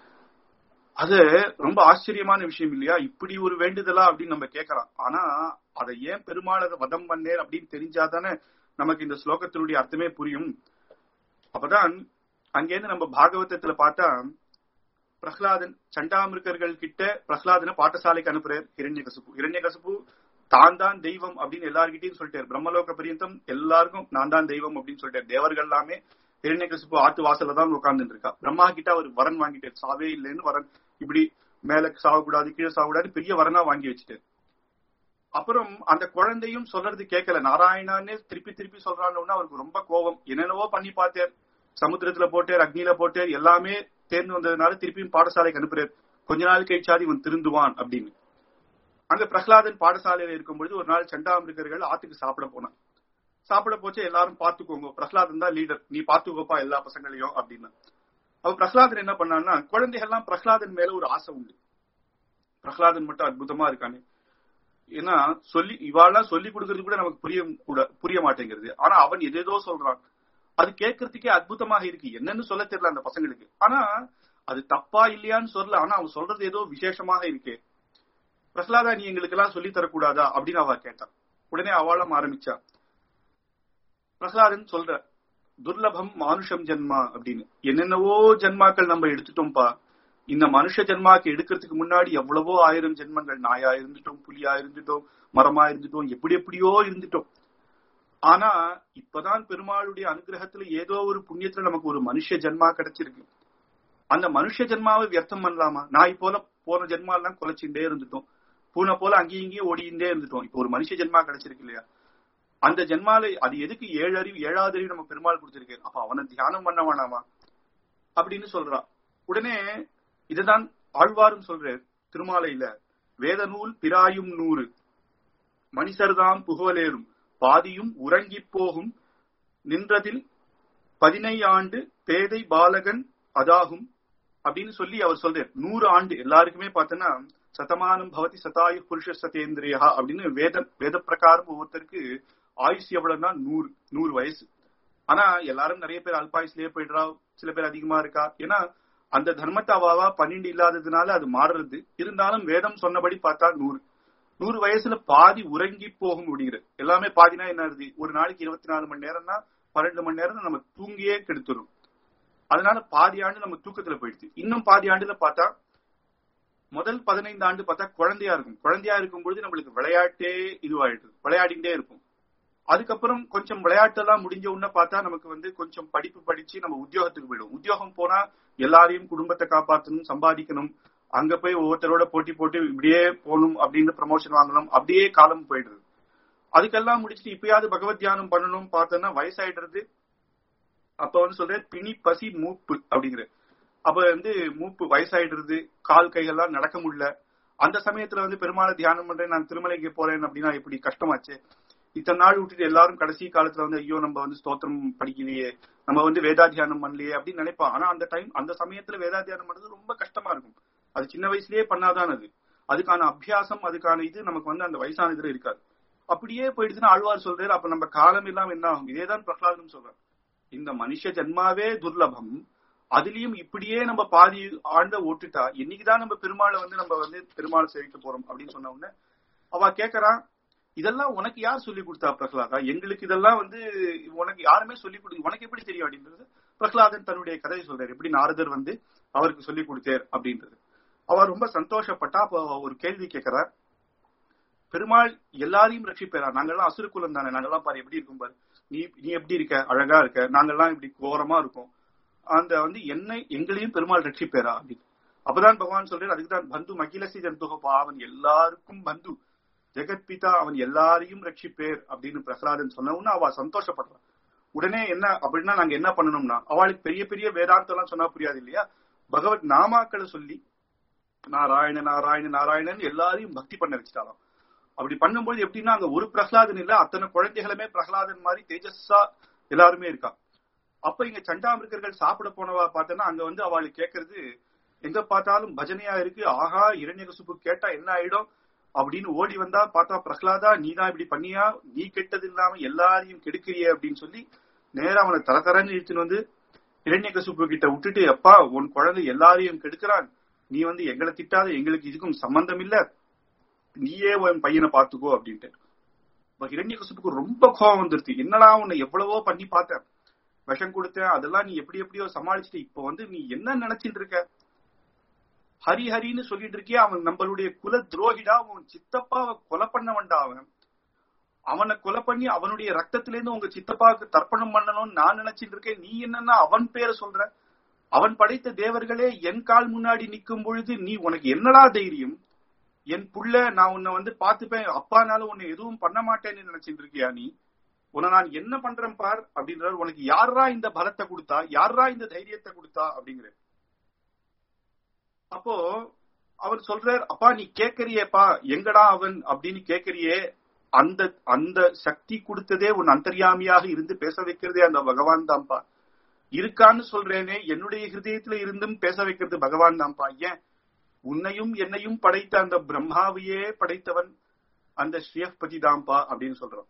அது ரொம்ப ஆச்சரியமான விஷயம் இல்லையா இப்படி ஒரு வேண்டுதலா அப்படின்னு நம்ம கேட்கலாம் ஆனா அதை ஏன் பெருமாள் அதை வதம் பண்ணேர் அப்படின்னு தெரிஞ்சாதானே நமக்கு இந்த ஸ்லோகத்தினுடைய அர்த்தமே புரியும் அப்பதான் அங்கேருந்து நம்ம பாகவதத்துல பார்த்தா பிரஹ்லாதன் சண்டாமிருக்கர்கள் கிட்ட பிரஹ்லாதனை பாட்டசாலைக்கு அனுப்புறார் ஹிரண்ய கசுப்பு ஹிரண்ய கசுப்பு தான் தான் தெய்வம் அப்படின்னு எல்லார்கிட்டையும் சொல்லிட்டார் பிரம்மலோக பரியந்தம் எல்லாருக்கும் நான் தான் தெய்வம் அப்படின்னு சொல்லிட்டார் தேவர்கள் எல்லாமே ஹிரண்ய கசுப்பு ஆத்து வாசல்ல தான் உட்கார்ந்துட்டு இருக்கா பிரம்மா கிட்ட அவர் வரன் வாங்கிட்டார் சாவே இல்லைன்னு வரன் இப்படி மேல சாகக்கூடாது கீழே சாகக்கூடாது பெரிய வரனா வாங்கி வச்சுட்டார் அப்புறம் அந்த குழந்தையும் சொல்றது கேட்கல நாராயணானே திருப்பி திருப்பி சொல்றான்னு அவருக்கு ரொம்ப கோபம் என்னென்னவோ பண்ணி பார்த்தார் சமுத்திரத்துல போட்டார் அக்னியில போட்டார் எல்லாமே தேர்ந்து வந்ததுனால திருப்பியும் பாடசாலைக்கு அனுப்புறாரு கொஞ்ச நாள் கழிச்சாது இவன் திருந்துவான் அப்படின்னு அங்க பிரகலாதன் பாடசாலையில இருக்கும்பொழுது ஒரு நாள் சண்டாமிருக்கர்கள் ஆத்துக்கு சாப்பிட போனான் சாப்பிட போச்சு எல்லாரும் பாத்துக்கோங்க பிரகலாதன் தான் லீடர் நீ பாத்துக்கோப்பா எல்லா பசங்களையும் அப்படின்னு அவ பிரகலாதன் என்ன பண்ணான்னா குழந்தைகள்லாம் பிரகலாதன் மேல ஒரு ஆசை உண்டு பிரகலாதன் மட்டும் அற்புதமா இருக்கானே ஏன்னா சொல்லி இவாள்லாம் சொல்லி கொடுக்கறது கூட நமக்கு புரிய கூட புரிய மாட்டேங்கிறது ஆனா அவன் எதேதோ சொல்றான் அது கேட்கறதுக்கே அற்புதமாக இருக்கு என்னன்னு சொல்ல தெரியல அந்த பசங்களுக்கு ஆனா அது தப்பா இல்லையான்னு சொல்லல ஆனா அவன் சொல்றது ஏதோ விசேஷமாக இருக்கே பிரகலாதா நீ எங்களுக்கு எல்லாம் சொல்லி தரக்கூடாதா அப்படின்னு அவ கேட்டான் உடனே அவளும் ஆரம்பிச்சா பிரகலாதன் சொல்ற துர்லபம் மானுஷம் ஜென்மா அப்படின்னு என்னென்னவோ ஜென்மாக்கள் நம்ம எடுத்துட்டோம்ப்பா இந்த மனுஷ ஜென்மாக்கு எடுக்கிறதுக்கு முன்னாடி எவ்வளவோ ஆயிரம் ஜென்மங்கள் நாயா இருந்துட்டோம் புலியா இருந்துட்டோம் மரமா இருந்துட்டோம் எப்படி எப்படியோ இருந்துட்டோம் ஆனா இப்பதான் பெருமாளுடைய அனுகிரகத்துல ஏதோ ஒரு புண்ணியத்துல நமக்கு ஒரு மனுஷ ஜென்மா கிடைச்சிருக்கு அந்த மனுஷ ஜென்மாவை வியர்த்தம் பண்ணலாமா நாய் போல போன ஜென்மா எல்லாம் குலைச்சுட்டே இருந்துட்டோம் பூனை போல அங்கேயும் இங்கேயும் ஓடிண்டே இருந்துட்டோம் இப்போ ஒரு மனுஷ ஜென்மா கிடைச்சிருக்கு இல்லையா அந்த ஜென்மால அது எதுக்கு ஏழு அறிவு ஏழாவது அறிவு நம்ம பெருமாள் கொடுத்திருக்கு அப்ப அவனை தியானம் பண்ண வேணாமா அப்படின்னு சொல்றா உடனே இதுதான் ஆழ்வாரும் சொல்றார் திருமாலையில வேத நூல் பிராயும் நூறு மணிசர்தாம் புகழேறும் பாதியும் உறங்கி போகும் நின்றதில் பதினை ஆண்டு பேதை பாலகன் அதாகும் அப்படின்னு சொல்லி அவர் சொல்றார் நூறு ஆண்டு எல்லாருக்குமே பார்த்தோன்னா சதமானம் பவதி சதாயு புருஷ சதேந்திரியா அப்படின்னு வேத வேத பிரகாரம் ஒவ்வொருத்தருக்கு ஆயுஷ் எவ்வளவுன்னா நூறு நூறு வயசு ஆனா எல்லாரும் நிறைய பேர் அல்பாயுஸ்லயே போயிடுறா சில பேர் அதிகமா இருக்கா ஏன்னா அந்த தர்மத்தை அவாவா பன்னெண்டு இல்லாததுனால அது மாறுறது இருந்தாலும் வேதம் சொன்னபடி பார்த்தா நூறு நூறு வயசுல பாதி உறங்கி போக முடிகிறது எல்லாமே பாதினா என்ன ஆகுது ஒரு நாளைக்கு இருபத்தி நாலு மணி நேரம்னா பன்னெண்டு மணி நேரம் நம்ம தூங்கியே கெடுத்துரும் அதனால பாதி ஆண்டு நம்ம தூக்கத்துல போயிடுச்சு இன்னும் பாதி ஆண்டுல பார்த்தா முதல் பதினைந்து ஆண்டு பார்த்தா குழந்தையா இருக்கும் குழந்தையா இருக்கும் பொழுது நம்மளுக்கு விளையாட்டே இதுவாயிடுது விளையாடிட்டே இருக்கும் அதுக்கப்புறம் கொஞ்சம் விளையாட்டெல்லாம் முடிஞ்ச உடனே பார்த்தா நமக்கு வந்து கொஞ்சம் படிப்பு படிச்சு நம்ம உத்தியோகத்துக்கு போயிடும் உத்தியோகம் போனா எல்லாரையும் குடும்பத்தை காப்பாற்றணும் சம்பாதிக்கணும் அங்க போய் ஒவ்வொருத்தரோட போட்டி போட்டு இப்படியே போகணும் அப்படின்னு ப்ரமோஷன் வாங்கணும் அப்படியே காலம் போயிடுது அதுக்கெல்லாம் முடிச்சுட்டு இப்பயாவது பகவத் தியானம் பண்ணணும் பார்த்தோன்னா வயசாயிடுறது அப்ப வந்து சொல்றேன் பிணி பசி மூப்பு அப்படிங்கிற அப்ப வந்து மூப்பு வயசாயிடுறது கால் கைகள்லாம் நடக்க முடியல அந்த சமயத்துல வந்து பெருமாளை தியானம் பண்றேன் நான் திருமலைக்கு போறேன் அப்படின்னா இப்படி கஷ்டமாச்சு இத்தனை நாள் விட்டுட்டு எல்லாரும் கடைசி காலத்துல வந்து ஐயோ நம்ம வந்து ஸ்தோத்திரம் படிக்கலையே நம்ம வந்து வேதாத்தியானம் பண்ணலையே அப்படின்னு நினைப்போம் ஆனா அந்த டைம் அந்த சமயத்துல வேதாத்தியானம் பண்றது ரொம்ப கஷ்டமா இருக்கும் அது சின்ன வயசுலயே பண்ணாதான் அது அதுக்கான அபியாசம் அதுக்கான இது நமக்கு வந்து அந்த வயசான இதுல இருக்காது அப்படியே போயிடுச்சுன்னா ஆழ்வார் சொல்றாரு அப்ப நம்ம காலம் எல்லாம் என்ன ஆகும் இதேதான் பிரகலாதன் சொல்றார் இந்த மனுஷ ஜென்மாவே துர்லபம் அதுலயும் இப்படியே நம்ம பாதி ஆண்ட ஓட்டுட்டா என்னைக்குதான் நம்ம பெருமாளை வந்து நம்ம வந்து பெருமாளை சேவிக்க போறோம் அப்படின்னு சொன்ன உடனே அவ கேக்குறான் இதெல்லாம் உனக்கு யார் சொல்லி கொடுத்தா பிரகலாதா எங்களுக்கு இதெல்லாம் வந்து உனக்கு யாருமே சொல்லி கொடு உனக்கு எப்படி தெரியும் அப்படின்றது பிரகலாதன் தன்னுடைய கதையை சொல்றாரு எப்படி நாரதர் வந்து அவருக்கு சொல்லி கொடுத்தார் அப்படின்றது அவர் ரொம்ப சந்தோஷப்பட்டா அப்போ ஒரு கேள்வி கேட்கிறார் பெருமாள் எல்லாரையும் ரட்சிப்பேரா நாங்கெல்லாம் அசுரகுலம் தானே நாங்கெல்லாம் பாரு எப்படி இருக்கும் பாரு நீ நீ எப்படி இருக்க அழகா இருக்க நாங்கெல்லாம் இப்படி கோரமா இருக்கோம் அந்த வந்து என்னை எங்களையும் பெருமாள் ரட்சிப்பேரா அப்படின்னு அப்பதான் பகவான் சொல்றாரு அதுக்குதான் பந்து மகிழசி ஜந்துகப்பா அவன் எல்லாருக்கும் பந்து ஜெகத்பிதா அவன் எல்லாரையும் ரட்சிப்பேர் அப்படின்னு பிரகலாதன் சொன்ன உடனே அவ சந்தோஷப்படுறான் உடனே என்ன அப்படின்னா நாங்க என்ன பண்ணணும்னா அவளுக்கு பெரிய பெரிய வேதாந்தம் எல்லாம் சொன்னா புரியாது இல்லையா பகவத் நாமாக்களை சொல்லி நாராயண நாராயண நாராயணன் எல்லாரையும் பக்தி பண்ண வச்சுட்டாலாம் அப்படி பண்ணும்போது எப்படின்னா அங்க ஒரு பிரகலாதன் இல்ல அத்தனை குழந்தைகளுமே பிரகலாதன் மாதிரி தேஜஸா எல்லாருமே இருக்கா அப்ப இங்க சண்டாமிருக்கர்கள் சாப்பிட போனவா பார்த்தோன்னா அங்க வந்து அவளுக்கு கேட்கறது எங்க பார்த்தாலும் பஜனையா இருக்கு ஆஹா இரண்யகசுப்பு கேட்டா என்ன ஆயிடும் அப்படின்னு ஓடி வந்தா பார்த்தா பிரகலாதா நீ தான் இப்படி பண்ணியா நீ கெட்டது இல்லாம எல்லாரையும் கெடுக்கிறிய அப்படின்னு சொல்லி நேரா அவனை தர தரன்னு இழுத்துன்னு வந்து இரண்யகசுப்பு கிட்ட விட்டுட்டு அப்பா உன் குழந்தை எல்லாரையும் கெடுக்கிறான் நீ வந்து எங்களை திட்டாத எங்களுக்கு இதுக்கும் சம்பந்தம் இல்ல நீயே உன் பையனை பாத்துக்கோ அப்படின்ட்டு இப்ப இரண்யகசுப்புக்கு ரொம்ப கோபம் வந்துருச்சு என்னடா உன்னை எவ்வளவோ பண்ணி பார்த்தேன் விஷம் கொடுத்தேன் அதெல்லாம் நீ எப்படி எப்படியோ சமாளிச்சுட்டு இப்ப வந்து நீ என்ன நினைச்சிட்டு இருக்க ஹரி ஹரின்னு சொல்லிட்டு இருக்கியே அவன் நம்மளுடைய குல துரோகிடா அவன் சித்தப்பாவை கொலை பண்ணவன்டா அவன் அவனை கொலை பண்ணி அவனுடைய ரத்தத்திலேருந்து உங்க சித்தப்பாவுக்கு தர்ப்பணம் பண்ணணும்னு நான் நினைச்சிட்டு இருக்கேன் நீ என்னன்னா அவன் பேரை சொல்ற அவன் படைத்த தேவர்களே என் கால் முன்னாடி நிக்கும் பொழுது நீ உனக்கு என்னடா தைரியம் என் புள்ள நான் உன்னை வந்து பாத்துப்பேன் அப்பானால உன்னை எதுவும் பண்ண மாட்டேன்னு நினைச்சிட்டு இருக்கியா நீ உன்னை நான் என்ன பண்றேன் பார் அப்படின்றார் உனக்கு யாரா இந்த பலத்தை கொடுத்தா யாரா இந்த தைரியத்தை கொடுத்தா அப்படிங்கிற அப்போ அவர் சொல்றார் அப்பா நீ கேக்குறியேப்பா எங்கடா அவன் அப்படின்னு கேக்குறியே அந்த அந்த சக்தி கொடுத்ததே உன் அந்தர்யாமியாக இருந்து பேச வைக்கிறதே அந்த பகவான் தான்ப்பா இருக்கான்னு சொல்றேனே என்னுடைய ஹிருதயத்துல இருந்தும் பேச வைக்கிறது பகவான் தான்ப்பா ஏன் உன்னையும் என்னையும் படைத்த அந்த பிரம்மாவையே படைத்தவன் அந்த ஸ்ரீயப்பதி தான்ப்பா அப்படின்னு சொல்றான்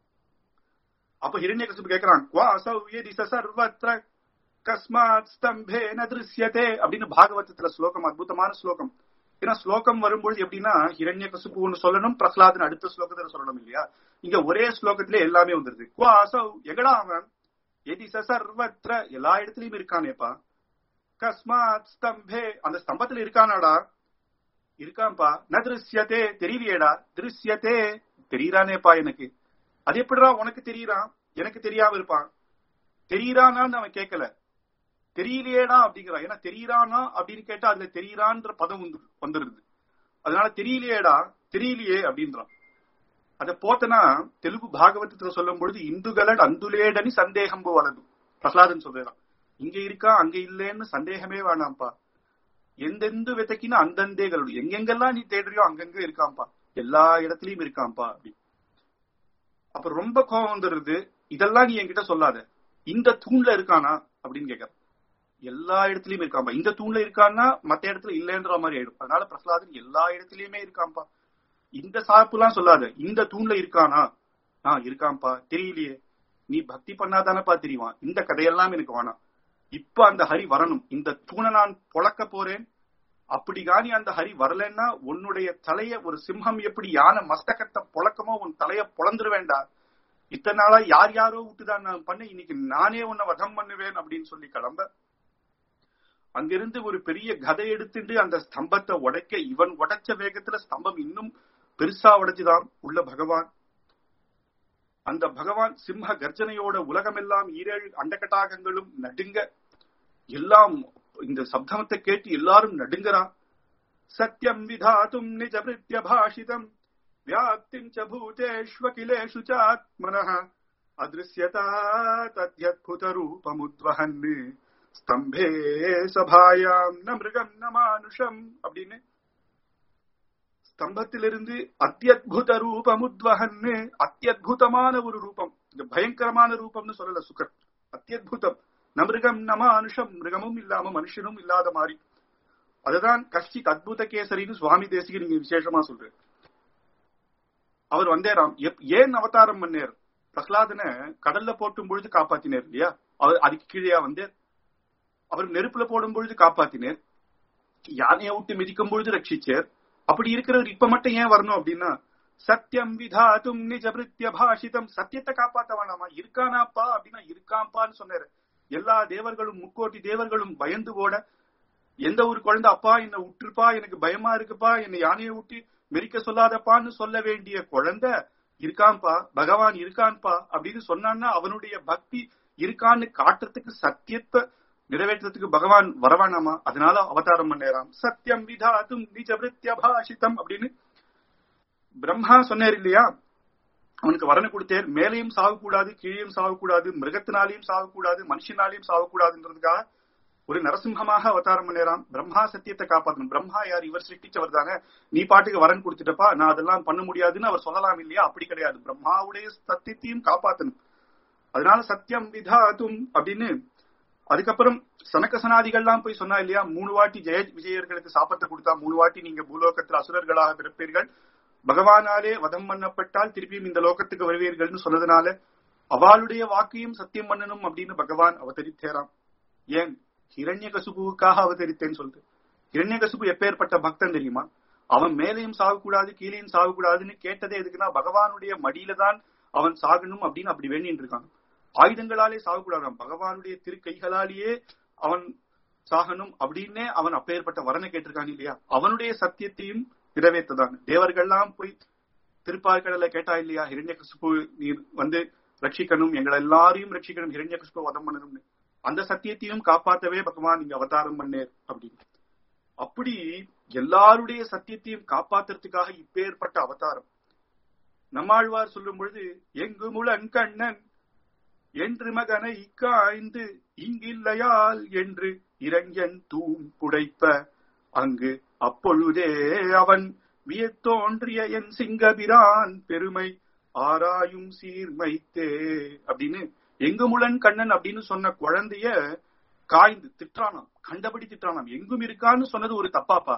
அப்ப ஹிரண்யகசிபு கேக்குறான் சர்வத்திர கஸ்மாத் ஸ்தம்பேன திருஷ்யதே அப்படின்னு பாகவதத்துல ஸ்லோகம் அற்புதமான ஸ்லோகம் ஏன்னா ஸ்லோகம் வரும்பொழுது எப்படின்னா ஹிரண்யகசிபு ஒண்ணு சொல்லணும் பிரகலாதன் அடுத்த ஸ்லோகத்துல சொல்லணும் இல்லையா இங்க ஒரே ஸ்லோகத்திலே எல்லாமே வந்துருது குவாசௌ எகடா அவன் எதி சர்வத்திர எல்லா இடத்துலயும் இருக்கானேப்பா கஸ்மாத் ஸ்தம்பே அந்த ஸ்தம்பத்துல இருக்கானாடா இருக்கான்பா ந திருஷ்யத்தே தெரியலையேடா திருஷ்யத்தே தெரியறானேப்பா எனக்கு அது எப்படிடா உனக்கு தெரியறான் எனக்கு தெரியாம இருப்பான் தெரியறானான்னு அவன் கேட்கல தெரியலையேடா அப்படிங்கிறான் ஏன்னா தெரியறானா அப்படின்னு கேட்டா அதுல தெரியறான்ற பதம் வந்து வந்துருது அதனால தெரியலையேடா தெரியலையே அப்படின்றான் அத போத்தனா தெலுங்கு பாகவதத்துல சொல்லும் பொழுது இந்துகளட் அந்துலேடனி சந்தேகம் வளரும் பிரகலாதன் சொல்றான் இங்க இருக்கா அங்க இல்லேன்னு சந்தேகமே வேணாம்ப்பா எந்தெந்த விதைக்கினா அந்தந்தேகளோடு எங்கெங்கெல்லாம் நீ தேடுறியோ அங்கங்க இருக்காம்பா எல்லா இடத்துலயும் இருக்காம்பா அப்படி அப்ப ரொம்ப கோபம் வந்துருது இதெல்லாம் நீ என்கிட்ட சொல்லாத இந்த தூண்ல இருக்கானா அப்படின்னு கேக்குற எல்லா இடத்துலயும் இருக்காம்பா இந்த தூண்ல இருக்கான்னா மத்த இடத்துல இல்லைன்ற மாதிரி ஆயிடும் அதனால பிரகலாதன் எல்லா இடத்துலயுமே இருக்காம்பா இந்த சாப்புலாம் சொல்லாத இந்த தூண்ல இருக்கானா ஆஹ் இருக்காம்பா தெரியலையே நீ பக்தி பண்ணாதானப்பா தெரியுமா இந்த கதையெல்லாம் எனக்கு வேணாம் இப்ப அந்த ஹரி வரணும் இந்த தூணை நான் பொழக்க போறேன் அப்படி காணி அந்த ஹரி வரலன்னா உன்னுடைய தலைய ஒரு சிம்ஹம் எப்படி யானை மஸ்தகத்தை பொழக்கமோ உன் தலைய பொழந்துட வேண்டா இத்தனை நாளா யார் யாரோ விட்டுதான் நான் பண்ண இன்னைக்கு நானே உன்னை வதம் பண்ணுவேன் அப்படின்னு சொல்லி கிளம்ப அங்கிருந்து ஒரு பெரிய கதை எடுத்துட்டு அந்த ஸ்தம்பத்தை உடைக்க இவன் உடைச்ச வேகத்துல ஸ்தம்பம் இன்னும் பெருசா உடைச்சுதான் உள்ள பகவான் அந்த பகவான் சிம்ம கர்ஜனையோட உலகமெல்லாம் ஈரேழு அண்டகட்டாகங்களும் நடுங்க எல்லாம் இந்த சப்தமத்தை கேட்டு எல்லாரும் நடுங்கறான் சத்தியம் விதாத்தும் நிஜ பிருத்திய பாஷிதம் व्याप्तिम् च भूतेष्वखिलेषु चात्मनः अदृश्यता तद्यद्भुतरूपमुद्वहन् ஸ்தம்பே சபாயாம் ந மிருகம் ந மானுஷம் அப்படின்னு ஸ்தம்பத்திலிருந்து அத்தியுத ரூபமுத்வகன்னு அத்தியுதமான ஒரு ரூபம் இந்த பயங்கரமான ரூபம்னு சொல்லல சுகர் அத்தியுதம் ந மிருகம் ந மானுஷம் மிருகமும் இல்லாம மனுஷனும் இல்லாத மாதிரி அதுதான் கஷ்டித் அத்புத கேசரின்னு சுவாமி தேசிக்கு நீங்க விசேஷமா சொல்ற அவர் வந்தேராம் ஏன் அவதாரம் பண்ணேர் பிரகலாதனை கடல்ல போட்டும் பொழுது காப்பாத்தினார் இல்லையா அவர் அதுக்கு கீழே வந்தேர் அவர் நெருப்புல போடும் பொழுது காப்பாத்தினார் யானையை விட்டு மிதிக்கும் பொழுது ரட்சிச்சார் அப்படி இருக்கிறவர் இப்ப மட்டும் ஏன் வரணும் அப்படின்னா சத்தியம் விதாத்தும் நிஜ பிரித்திய பாஷிதம் சத்தியத்தை காப்பாத்த வேணாமா இருக்கானாப்பா அப்படின்னா இருக்காம்பான்னு சொன்னாரு எல்லா தேவர்களும் முக்கோட்டி தேவர்களும் பயந்து போட எந்த ஒரு குழந்தை அப்பா என்னை விட்டுருப்பா எனக்கு பயமா இருக்குப்பா என்னை யானையை விட்டு மெரிக்க சொல்லாதப்பான்னு சொல்ல வேண்டிய குழந்தை இருக்கான்பா பகவான் இருக்கான்பா அப்படின்னு சொன்னான்னா அவனுடைய பக்தி இருக்கான்னு காட்டுறதுக்கு சத்தியத்தை நிறைவேற்றத்துக்கு பகவான் வரவானாமா அதனால அவதாரம் பண்ணேராம் சத்தியம் விதாத்தும் நிஜ பாஷிதம் அப்படின்னு பிரம்மா சொன்னார் இல்லையா அவனுக்கு வரனை கொடுத்தேர் மேலையும் சாகக்கூடாது கீழையும் சாகக்கூடாது மிருகத்தினாலையும் சாகக்கூடாது மனுஷனாலையும் சாகக்கூடாதுன்றதுக்காக ஒரு நரசிம்மமாக அவதாரம் பண்ணேராம் பிரம்மா சத்தியத்தை காப்பாற்றணும் பிரம்மா யார் இவர் சிருஷ்டிச்சவர் தானே நீ பாட்டுக்கு வரன் கொடுத்துட்டப்பா நான் அதெல்லாம் பண்ண முடியாதுன்னு அவர் சொல்லலாம் இல்லையா அப்படி கிடையாது பிரம்மாவுடைய சத்தியத்தையும் காப்பாற்றணும் அதனால சத்தியம் விதாத்தும் அப்படின்னு அதுக்கப்புறம் சனக்க சனாதிகள்லாம் போய் சொன்னா இல்லையா மூணு வாட்டி ஜெய விஜயர்களுக்கு சாப்பத்தை கொடுத்தா மூணு வாட்டி நீங்க பூலோகத்தில் அசுரர்களாக பிறப்பீர்கள் பகவானாலே வதம் பண்ணப்பட்டால் திருப்பியும் இந்த லோகத்துக்கு வருவீர்கள்னு சொன்னதுனால அவளுடைய வாக்கையும் சத்தியம் பண்ணணும் அப்படின்னு பகவான் அவதரித்தேராம் ஏன் ஹிரண்ய கசுபுவுக்காக அவதரித்தேன்னு சொல்லிட்டு ஹிரண்ய கசுபு எப்பேற்பட்ட பக்தன் தெரியுமா அவன் மேலையும் சாகக்கூடாது கீழையும் சாகக்கூடாதுன்னு கேட்டதே எதுக்குன்னா பகவானுடைய மடியில தான் அவன் சாகணும் அப்படின்னு அப்படி வேண்டின்னு இருக்கான் ஆயுதங்களாலே சாகக்கூடாதாம் பகவானுடைய திரு கைகளாலேயே அவன் சாகணும் அப்படின்னே அவன் அப்பேற்பட்ட வரனை கேட்டிருக்கான் இல்லையா அவனுடைய சத்தியத்தையும் நிறைவேற்றதான் தேவர்கள்லாம் போய் திருப்பார்கடல கேட்டா இல்லையா ஹிரண்ய கசுப்பு நீர் வந்து ரட்சிக்கணும் எங்களை எல்லாரையும் ரட்சிக்கணும் ஹிரண்ய கசுப்பு வதம் பண்ணணும்னு அந்த சத்தியத்தையும் காப்பாத்தவே பகவான் இங்க அவதாரம் பண்ணேர் அப்படின்னு அப்படி எல்லாருடைய சத்தியத்தையும் காப்பாத்துறதுக்காக இப்பேற்பட்ட அவதாரம் நம்மாழ்வார் சொல்லும் பொழுது எங்கு முழன் கண்ணன் என்று மகனை காய்ந்து இங்கில்லையால் என்று இறங்கன் தூண் புடைப்ப அங்கு அப்பொழுதே அவன் வியத்தோன்றிய என் சிங்கபிரான் பெருமை ஆராயும் சீர்மைத்தே அப்படின்னு எங்குமுளன் கண்ணன் அப்படின்னு சொன்ன குழந்தைய காய்ந்து திட்டானாம் கண்டபடி திட்டானாம் எங்கும் இருக்கான்னு சொன்னது ஒரு தப்பாப்பா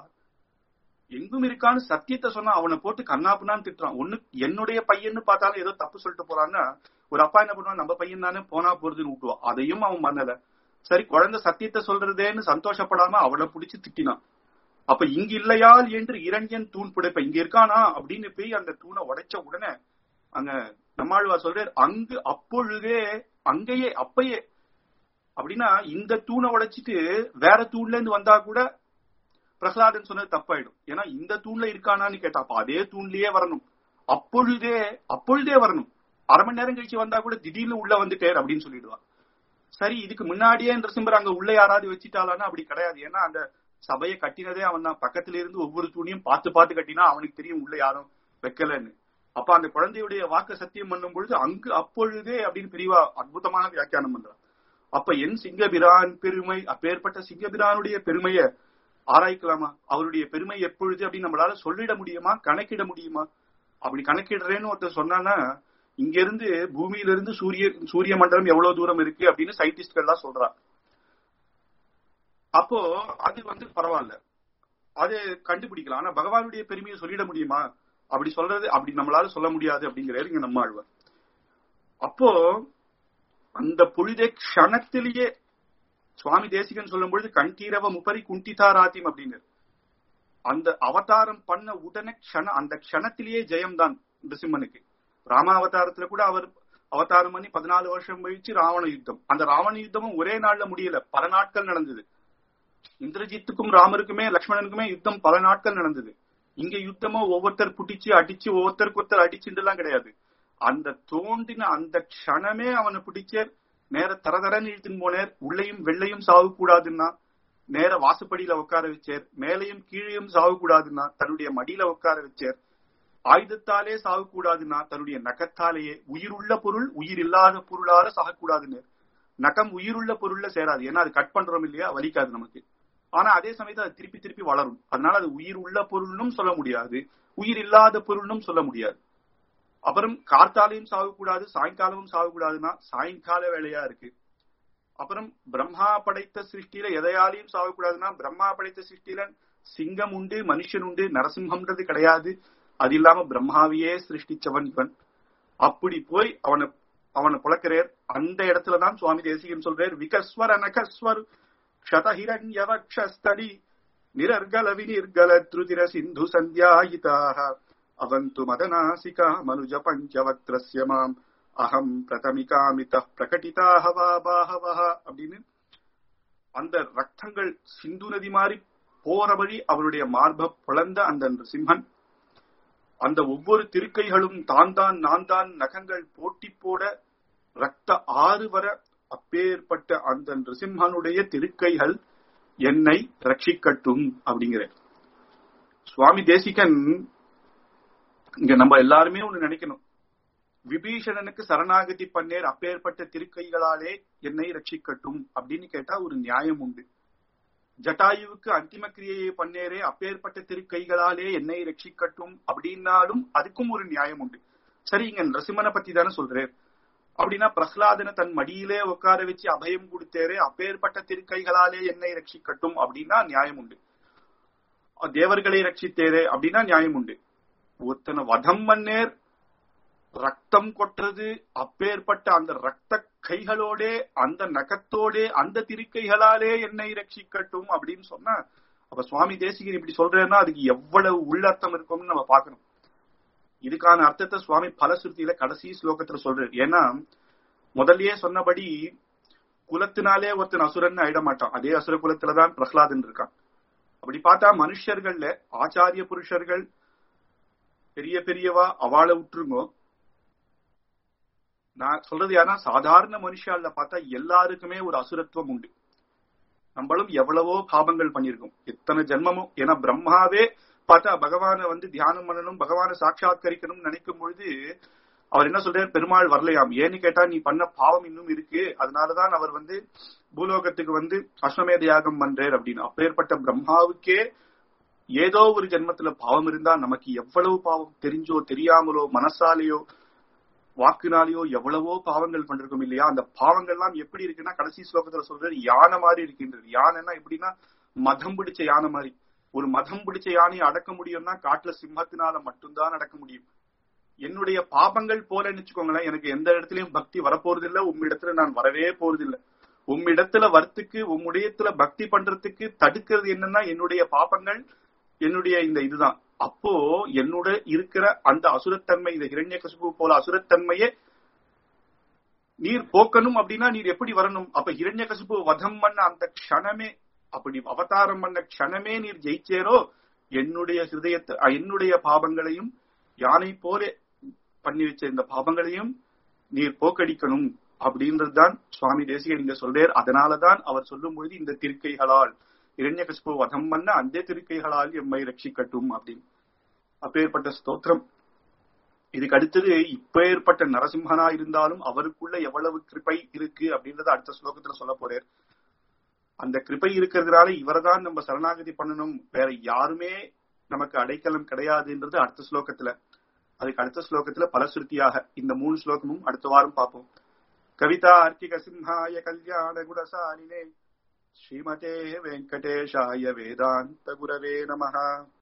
எங்கும் இருக்கான்னு சத்தியத்தை சொன்னா அவனை போட்டு கண்ணாப்புனான்னு திட்டுறான் ஒண்ணு என்னுடைய பையன்னு பார்த்தாலும் ஏதோ தப்பு சொல்லிட்டு போறான்னா ஒரு அப்பா என்ன பண்ணுவான் நம்ம பையன் தானே போனா போறதுன்னு விட்டுவான் அதையும் அவன் பண்ணல சரி குழந்தை சத்தியத்தை சொல்றதேன்னு சந்தோஷப்படாம அவளை பிடிச்சு திட்டினான் அப்ப இங்க இல்லையால் என்று இரண்யன் தூண் புடைப்ப இங்க இருக்கானா அப்படின்னு போய் அந்த தூணை உடைச்ச உடனே அங்க நம்மாழ்வார் சொல்றார் அங்கு அப்பொழுதே அங்கேயே அப்பயே அப்படின்னா இந்த தூணை உடைச்சிட்டு வேற தூண்ல இருந்து வந்தா கூட பிரகலாதன் சொன்னது தப்பாயிடும் ஏன்னா இந்த தூண்ல இருக்கானான்னு கேட்டா அப்ப அதே தூண்லயே வரணும் அப்பொழுதே அப்பொழுதே வரணும் அரை மணி நேரம் கழிச்சு வந்தா கூட திடீர்னு உள்ள வந்துட்டேர் அப்படின்னு சொல்லிடுவான் சரி இதுக்கு முன்னாடியே நரசிம்மர் அங்க உள்ள யாராவது வச்சுட்டாலான்னா அப்படி கிடையாது ஏன்னா அந்த சபையை கட்டினதே அவன் தான் பக்கத்துல இருந்து ஒவ்வொரு தூணியும் பார்த்து பார்த்து கட்டினா அவனுக்கு தெரியும் உள்ள யாரும் வைக்கலன்னு அப்ப அந்த குழந்தையுடைய வாக்கு சத்தியம் பண்ணும் பொழுது அங்கு அப்பொழுதே அப்படின்னு பெரியவா அற்புதமான வியாக்கியானம் பண்றான் அப்ப என் சிங்கபிரான் பெருமை அப்பேற்பட்ட சிங்கபிரானுடைய பெருமைய ஆராய்க்கலாமா அவருடைய பெருமை எப்பொழுது அப்படின்னு நம்மளால சொல்லிட முடியுமா கணக்கிட முடியுமா அப்படி கணக்கிடுறேன்னு ஒருத்தர் சொன்னான்னா இங்க இருந்து பூமியில இருந்து சூரிய சூரிய மண்டலம் எவ்வளவு தூரம் இருக்கு அப்படின்னு சயின்டிஸ்ட்கள் எல்லாம் சொல்றா அப்போ அது வந்து பரவாயில்ல அது கண்டுபிடிக்கலாம் ஆனா பகவானுடைய பெருமையை சொல்லிட முடியுமா அப்படி சொல்றது அப்படி நம்மளால சொல்ல முடியாது அப்படிங்கிறாரு இங்க நம்ம ஆழ்வார் அப்போ அந்த பொழுதே க்ஷணத்திலேயே சுவாமி தேசிகன் சொல்லும் பொழுது கண்டீரவ முப்பரி குண்டிதாராத்தியம் அப்படின்னு அந்த அவதாரம் பண்ண உடனே க்ஷண அந்த க்ஷணத்திலேயே ஜெயம்தான் நிருசிம்மனுக்கு ராம அவதாரத்துல கூட அவர் அவதாரம் பண்ணி பதினாலு வருஷம் கழிச்சு ராவண யுத்தம் அந்த ராவண யுத்தமும் ஒரே நாள்ல முடியல பல நாட்கள் நடந்தது இந்திரஜித்துக்கும் ராமருக்குமே லக்ஷ்மணனுக்குமே யுத்தம் பல நாட்கள் நடந்தது இங்க யுத்தமோ ஒவ்வொருத்தர் புட்டிச்சு அடிச்சு ஒவ்வொருத்தருக்கு ஒருத்தர் அடிச்சுட்டுலாம் கிடையாது அந்த தோண்டின அந்த க்ஷணமே அவனை பிடிச்ச நேர தரதரன்னு இழுத்துன்னு போனேர் உள்ளையும் வெள்ளையும் சாகக்கூடாதுன்னா நேர வாசப்படியில உட்கார வச்சார் மேலையும் கீழையும் சாகக்கூடாதுன்னா தன்னுடைய மடியில உட்கார வச்சார் ஆயுதத்தாலே சாகக்கூடாதுன்னா தன்னுடைய நகத்தாலேயே உயிருள்ள பொருள் உயிர் இல்லாத பொருளால சாகக்கூடாதுன்னு நகம் உயிருள்ள பொருள்ல சேராது ஏன்னா அது கட் பண்றோம் இல்லையா வலிக்காது நமக்கு ஆனா அதே சமயத்துல அது திருப்பி திருப்பி வளரும் அதனால அது உயிர் உள்ள பொருள்னும் சொல்ல முடியாது உயிர் இல்லாத பொருள்னும் சொல்ல முடியாது அப்புறம் கார்த்தாலையும் சாகக்கூடாது சாயங்காலமும் சாகக்கூடாதுன்னா சாயங்கால வேலையா இருக்கு அப்புறம் பிரம்மா படைத்த சிருஷ்டியில எதையாலையும் சாகக்கூடாதுன்னா பிரம்மா படைத்த சிருஷ்டியில சிங்கம் உண்டு மனுஷன் உண்டு நரசிம்மம்ன்றது கிடையாது அது இல்லாம பிரம்மாவையே சிருஷ்டிச்சவன் இவன் அப்படி போய் அவனை அவனை புழக்கிறார் அந்த இடத்துலதான் சுவாமி தேசிகன் சொல்றார் விகஸ்வர நகஸ்வர் க்ஷதஹிரண்யவக்ஷஸ்தடி நிரர்கல வினிர்கல திருதிர சிந்து சந்தியாயிதாக அவந்து மதநாசிகா மனுஜ பஞ்சவக்திரஸ்ய மாம் அகம் பிரதமிகாமித பிரகட்டிதாக வா பாகவஹ அப்படின்னு அந்த ரத்தங்கள் சிந்து நதி மாதிரி போற வழி அவருடைய மார்ப பிளந்த அந்த சிம்மன் அந்த ஒவ்வொரு திருக்கைகளும் தான் தான் நான் தான் நகங்கள் போட்டி போட ரத்த ஆறு வர அப்பேற்பட்ட அந்த நிருசிம்மனுடைய திருக்கைகள் என்னை ரட்சிக்கட்டும் அப்படிங்கிற சுவாமி தேசிகன் இங்க நம்ம எல்லாருமே ஒண்ணு நினைக்கணும் விபீஷணனுக்கு சரணாகதி பண்ணேர் அப்பேற்பட்ட திருக்கைகளாலே என்னை ரட்சிக்கட்டும் அப்படின்னு கேட்டா ஒரு நியாயம் உண்டு ஜட்டாயுவுக்கு அந்திம கிரியையை பண்ணேரே அப்பேற்பட்ட திருக்கைகளாலே என்னை ரட்சிக்கட்டும் அப்படின்னாலும் அதுக்கும் ஒரு நியாயம் உண்டு சரி இங்க நரசிம்மனை பத்தி தானே சொல்றேன் அப்படின்னா பிரஹ்லாதனை தன் மடியிலே உட்கார வச்சு அபயம் கொடுத்தேரே அப்பேற்பட்ட திருக்கைகளாலே என்னை ரட்சிக்கட்டும் அப்படின்னா நியாயம் உண்டு தேவர்களை ரட்சித்தேரே அப்படின்னா நியாயம் உண்டு ஒருத்தனை வதம் பண்ணேர் ரத்தம் கொட்டுறது அப்பேற்பட்ட அந்த ரத்த கைகளோடே அந்த நகத்தோடே அந்த திருக்கைகளாலே என்னை ரட்சிக்கட்டும் அப்படின்னு சொன்னா அப்ப சுவாமி தேசிகன் இப்படி சொல்றேன்னா அதுக்கு எவ்வளவு உள்ளர்த்தம் இருக்கும்னு நம்ம பார்க்கணும் இதுக்கான அர்த்தத்தை சுவாமி பலசுருத்தியில கடைசி ஸ்லோகத்துல சொல்றாரு ஏன்னா முதல்லயே சொன்னபடி குலத்தினாலே ஒருத்தன் அசுரன் ஆயிட மாட்டான் அதே அசுர குலத்துலதான் பிரஹ்லாதன் இருக்கான் அப்படி பார்த்தா மனுஷர்கள்ல ஆச்சாரிய புருஷர்கள் பெரிய பெரியவா அவளை விட்டுருங்கோ நான் சொல்றது யாரா சாதாரண மனுஷால பார்த்தா எல்லாருக்குமே ஒரு அசுரத்துவம் உண்டு நம்மளும் எவ்வளவோ பாபங்கள் பண்ணிருக்கோம் எத்தனை ஜென்மமும் ஏன்னா பிரம்மாவே பார்த்தா பகவான வந்து தியானம் பண்ணணும் பகவான சாட்சாத்கரிக்கணும்னு நினைக்கும் பொழுது அவர் என்ன சொல்றாரு பெருமாள் வரலையாம் ஏன்னு கேட்டா நீ பண்ண பாவம் இன்னும் இருக்கு அதனாலதான் அவர் வந்து பூலோகத்துக்கு வந்து அஸ்வமேத யாகம் பண்றார் அப்படின்னு அப்பேற்பட்ட பிரம்மாவுக்கே ஏதோ ஒரு ஜென்மத்துல பாவம் இருந்தா நமக்கு எவ்வளவு பாவம் தெரிஞ்சோ தெரியாமலோ மனசாலேயோ வாக்குனாலேயோ எவ்வளவோ பாவங்கள் பண்ணிருக்கோம் இல்லையா அந்த பாவங்கள்லாம் எப்படி இருக்குன்னா கடைசி ஸ்லோகத்துல சொல்றது யானை மாதிரி இருக்கின்றது யானைன்னா எப்படின்னா மதம் பிடிச்ச யானை மாதிரி ஒரு மதம் பிடிச்ச யானையை அடக்க முடியும்னா காட்டுல சிம்மத்தினால மட்டும்தான் அடக்க முடியும் என்னுடைய பாபங்கள் போல நினைச்சுக்கோங்களேன் எனக்கு எந்த இடத்துலயும் பக்தி வரப்போறது இல்ல உம்மிடத்துல நான் வரவே போறது இல்ல உம்மிடத்துல வரத்துக்கு உம்முடையத்துல பக்தி பண்றதுக்கு தடுக்கிறது என்னன்னா என்னுடைய பாபங்கள் என்னுடைய இந்த இதுதான் அப்போ என்னோட இருக்கிற அந்த அசுரத்தன்மை இந்த ஹிரண்ய கசுபு போல அசுரத்தன்மையே நீர் போக்கணும் அப்படின்னா நீர் எப்படி வரணும் அப்ப ஹிரண்ய கசுபு வதம் பண்ண அந்த க்ஷணமே அப்படி அவதாரம் பண்ண க்ஷணமே நீர் ஜெயிச்சேரோ என்னுடைய ஹிருதயத்தை என்னுடைய பாபங்களையும் யானை போல பண்ணி வச்ச இந்த பாபங்களையும் நீர் போக்கடிக்கணும் அப்படின்றதுதான் சுவாமி தேசிகன் இங்க சொல்றார் அதனாலதான் அவர் சொல்லும் பொழுது இந்த திருக்கைகளால் இரண்யகசிபு வதம் பண்ண அந்த திருக்கைகளால் எம்மை ரட்சிக்கட்டும் அப்படின்னு அப்பேற்பட்ட ஸ்தோத்திரம் இதுக்கு அடுத்தது இப்ப ஏற்பட்ட நரசிம்மனா இருந்தாலும் அவருக்குள்ள எவ்வளவு கிருப்பை இருக்கு அப்படின்றத அடுத்த ஸ்லோகத்துல சொல்ல போறார் அந்த கிருப்பை இருக்கிறதுனால இவர்தான் நம்ம சரணாகதி பண்ணணும் வேற யாருமே நமக்கு அடைக்கலம் கிடையாதுன்றது அடுத்த ஸ்லோகத்துல அதுக்கு அடுத்த ஸ்லோகத்துல பலசுருத்தியாக இந்த மூணு ஸ்லோகமும் அடுத்த வாரம் பார்ப்போம் கவிதா அர்க்கிக சிம்ஹாய கல்யாண குணசாலினே ஸ்ரீமதே வெங்கடேஷாய வேதாந்த குரவே நமஹா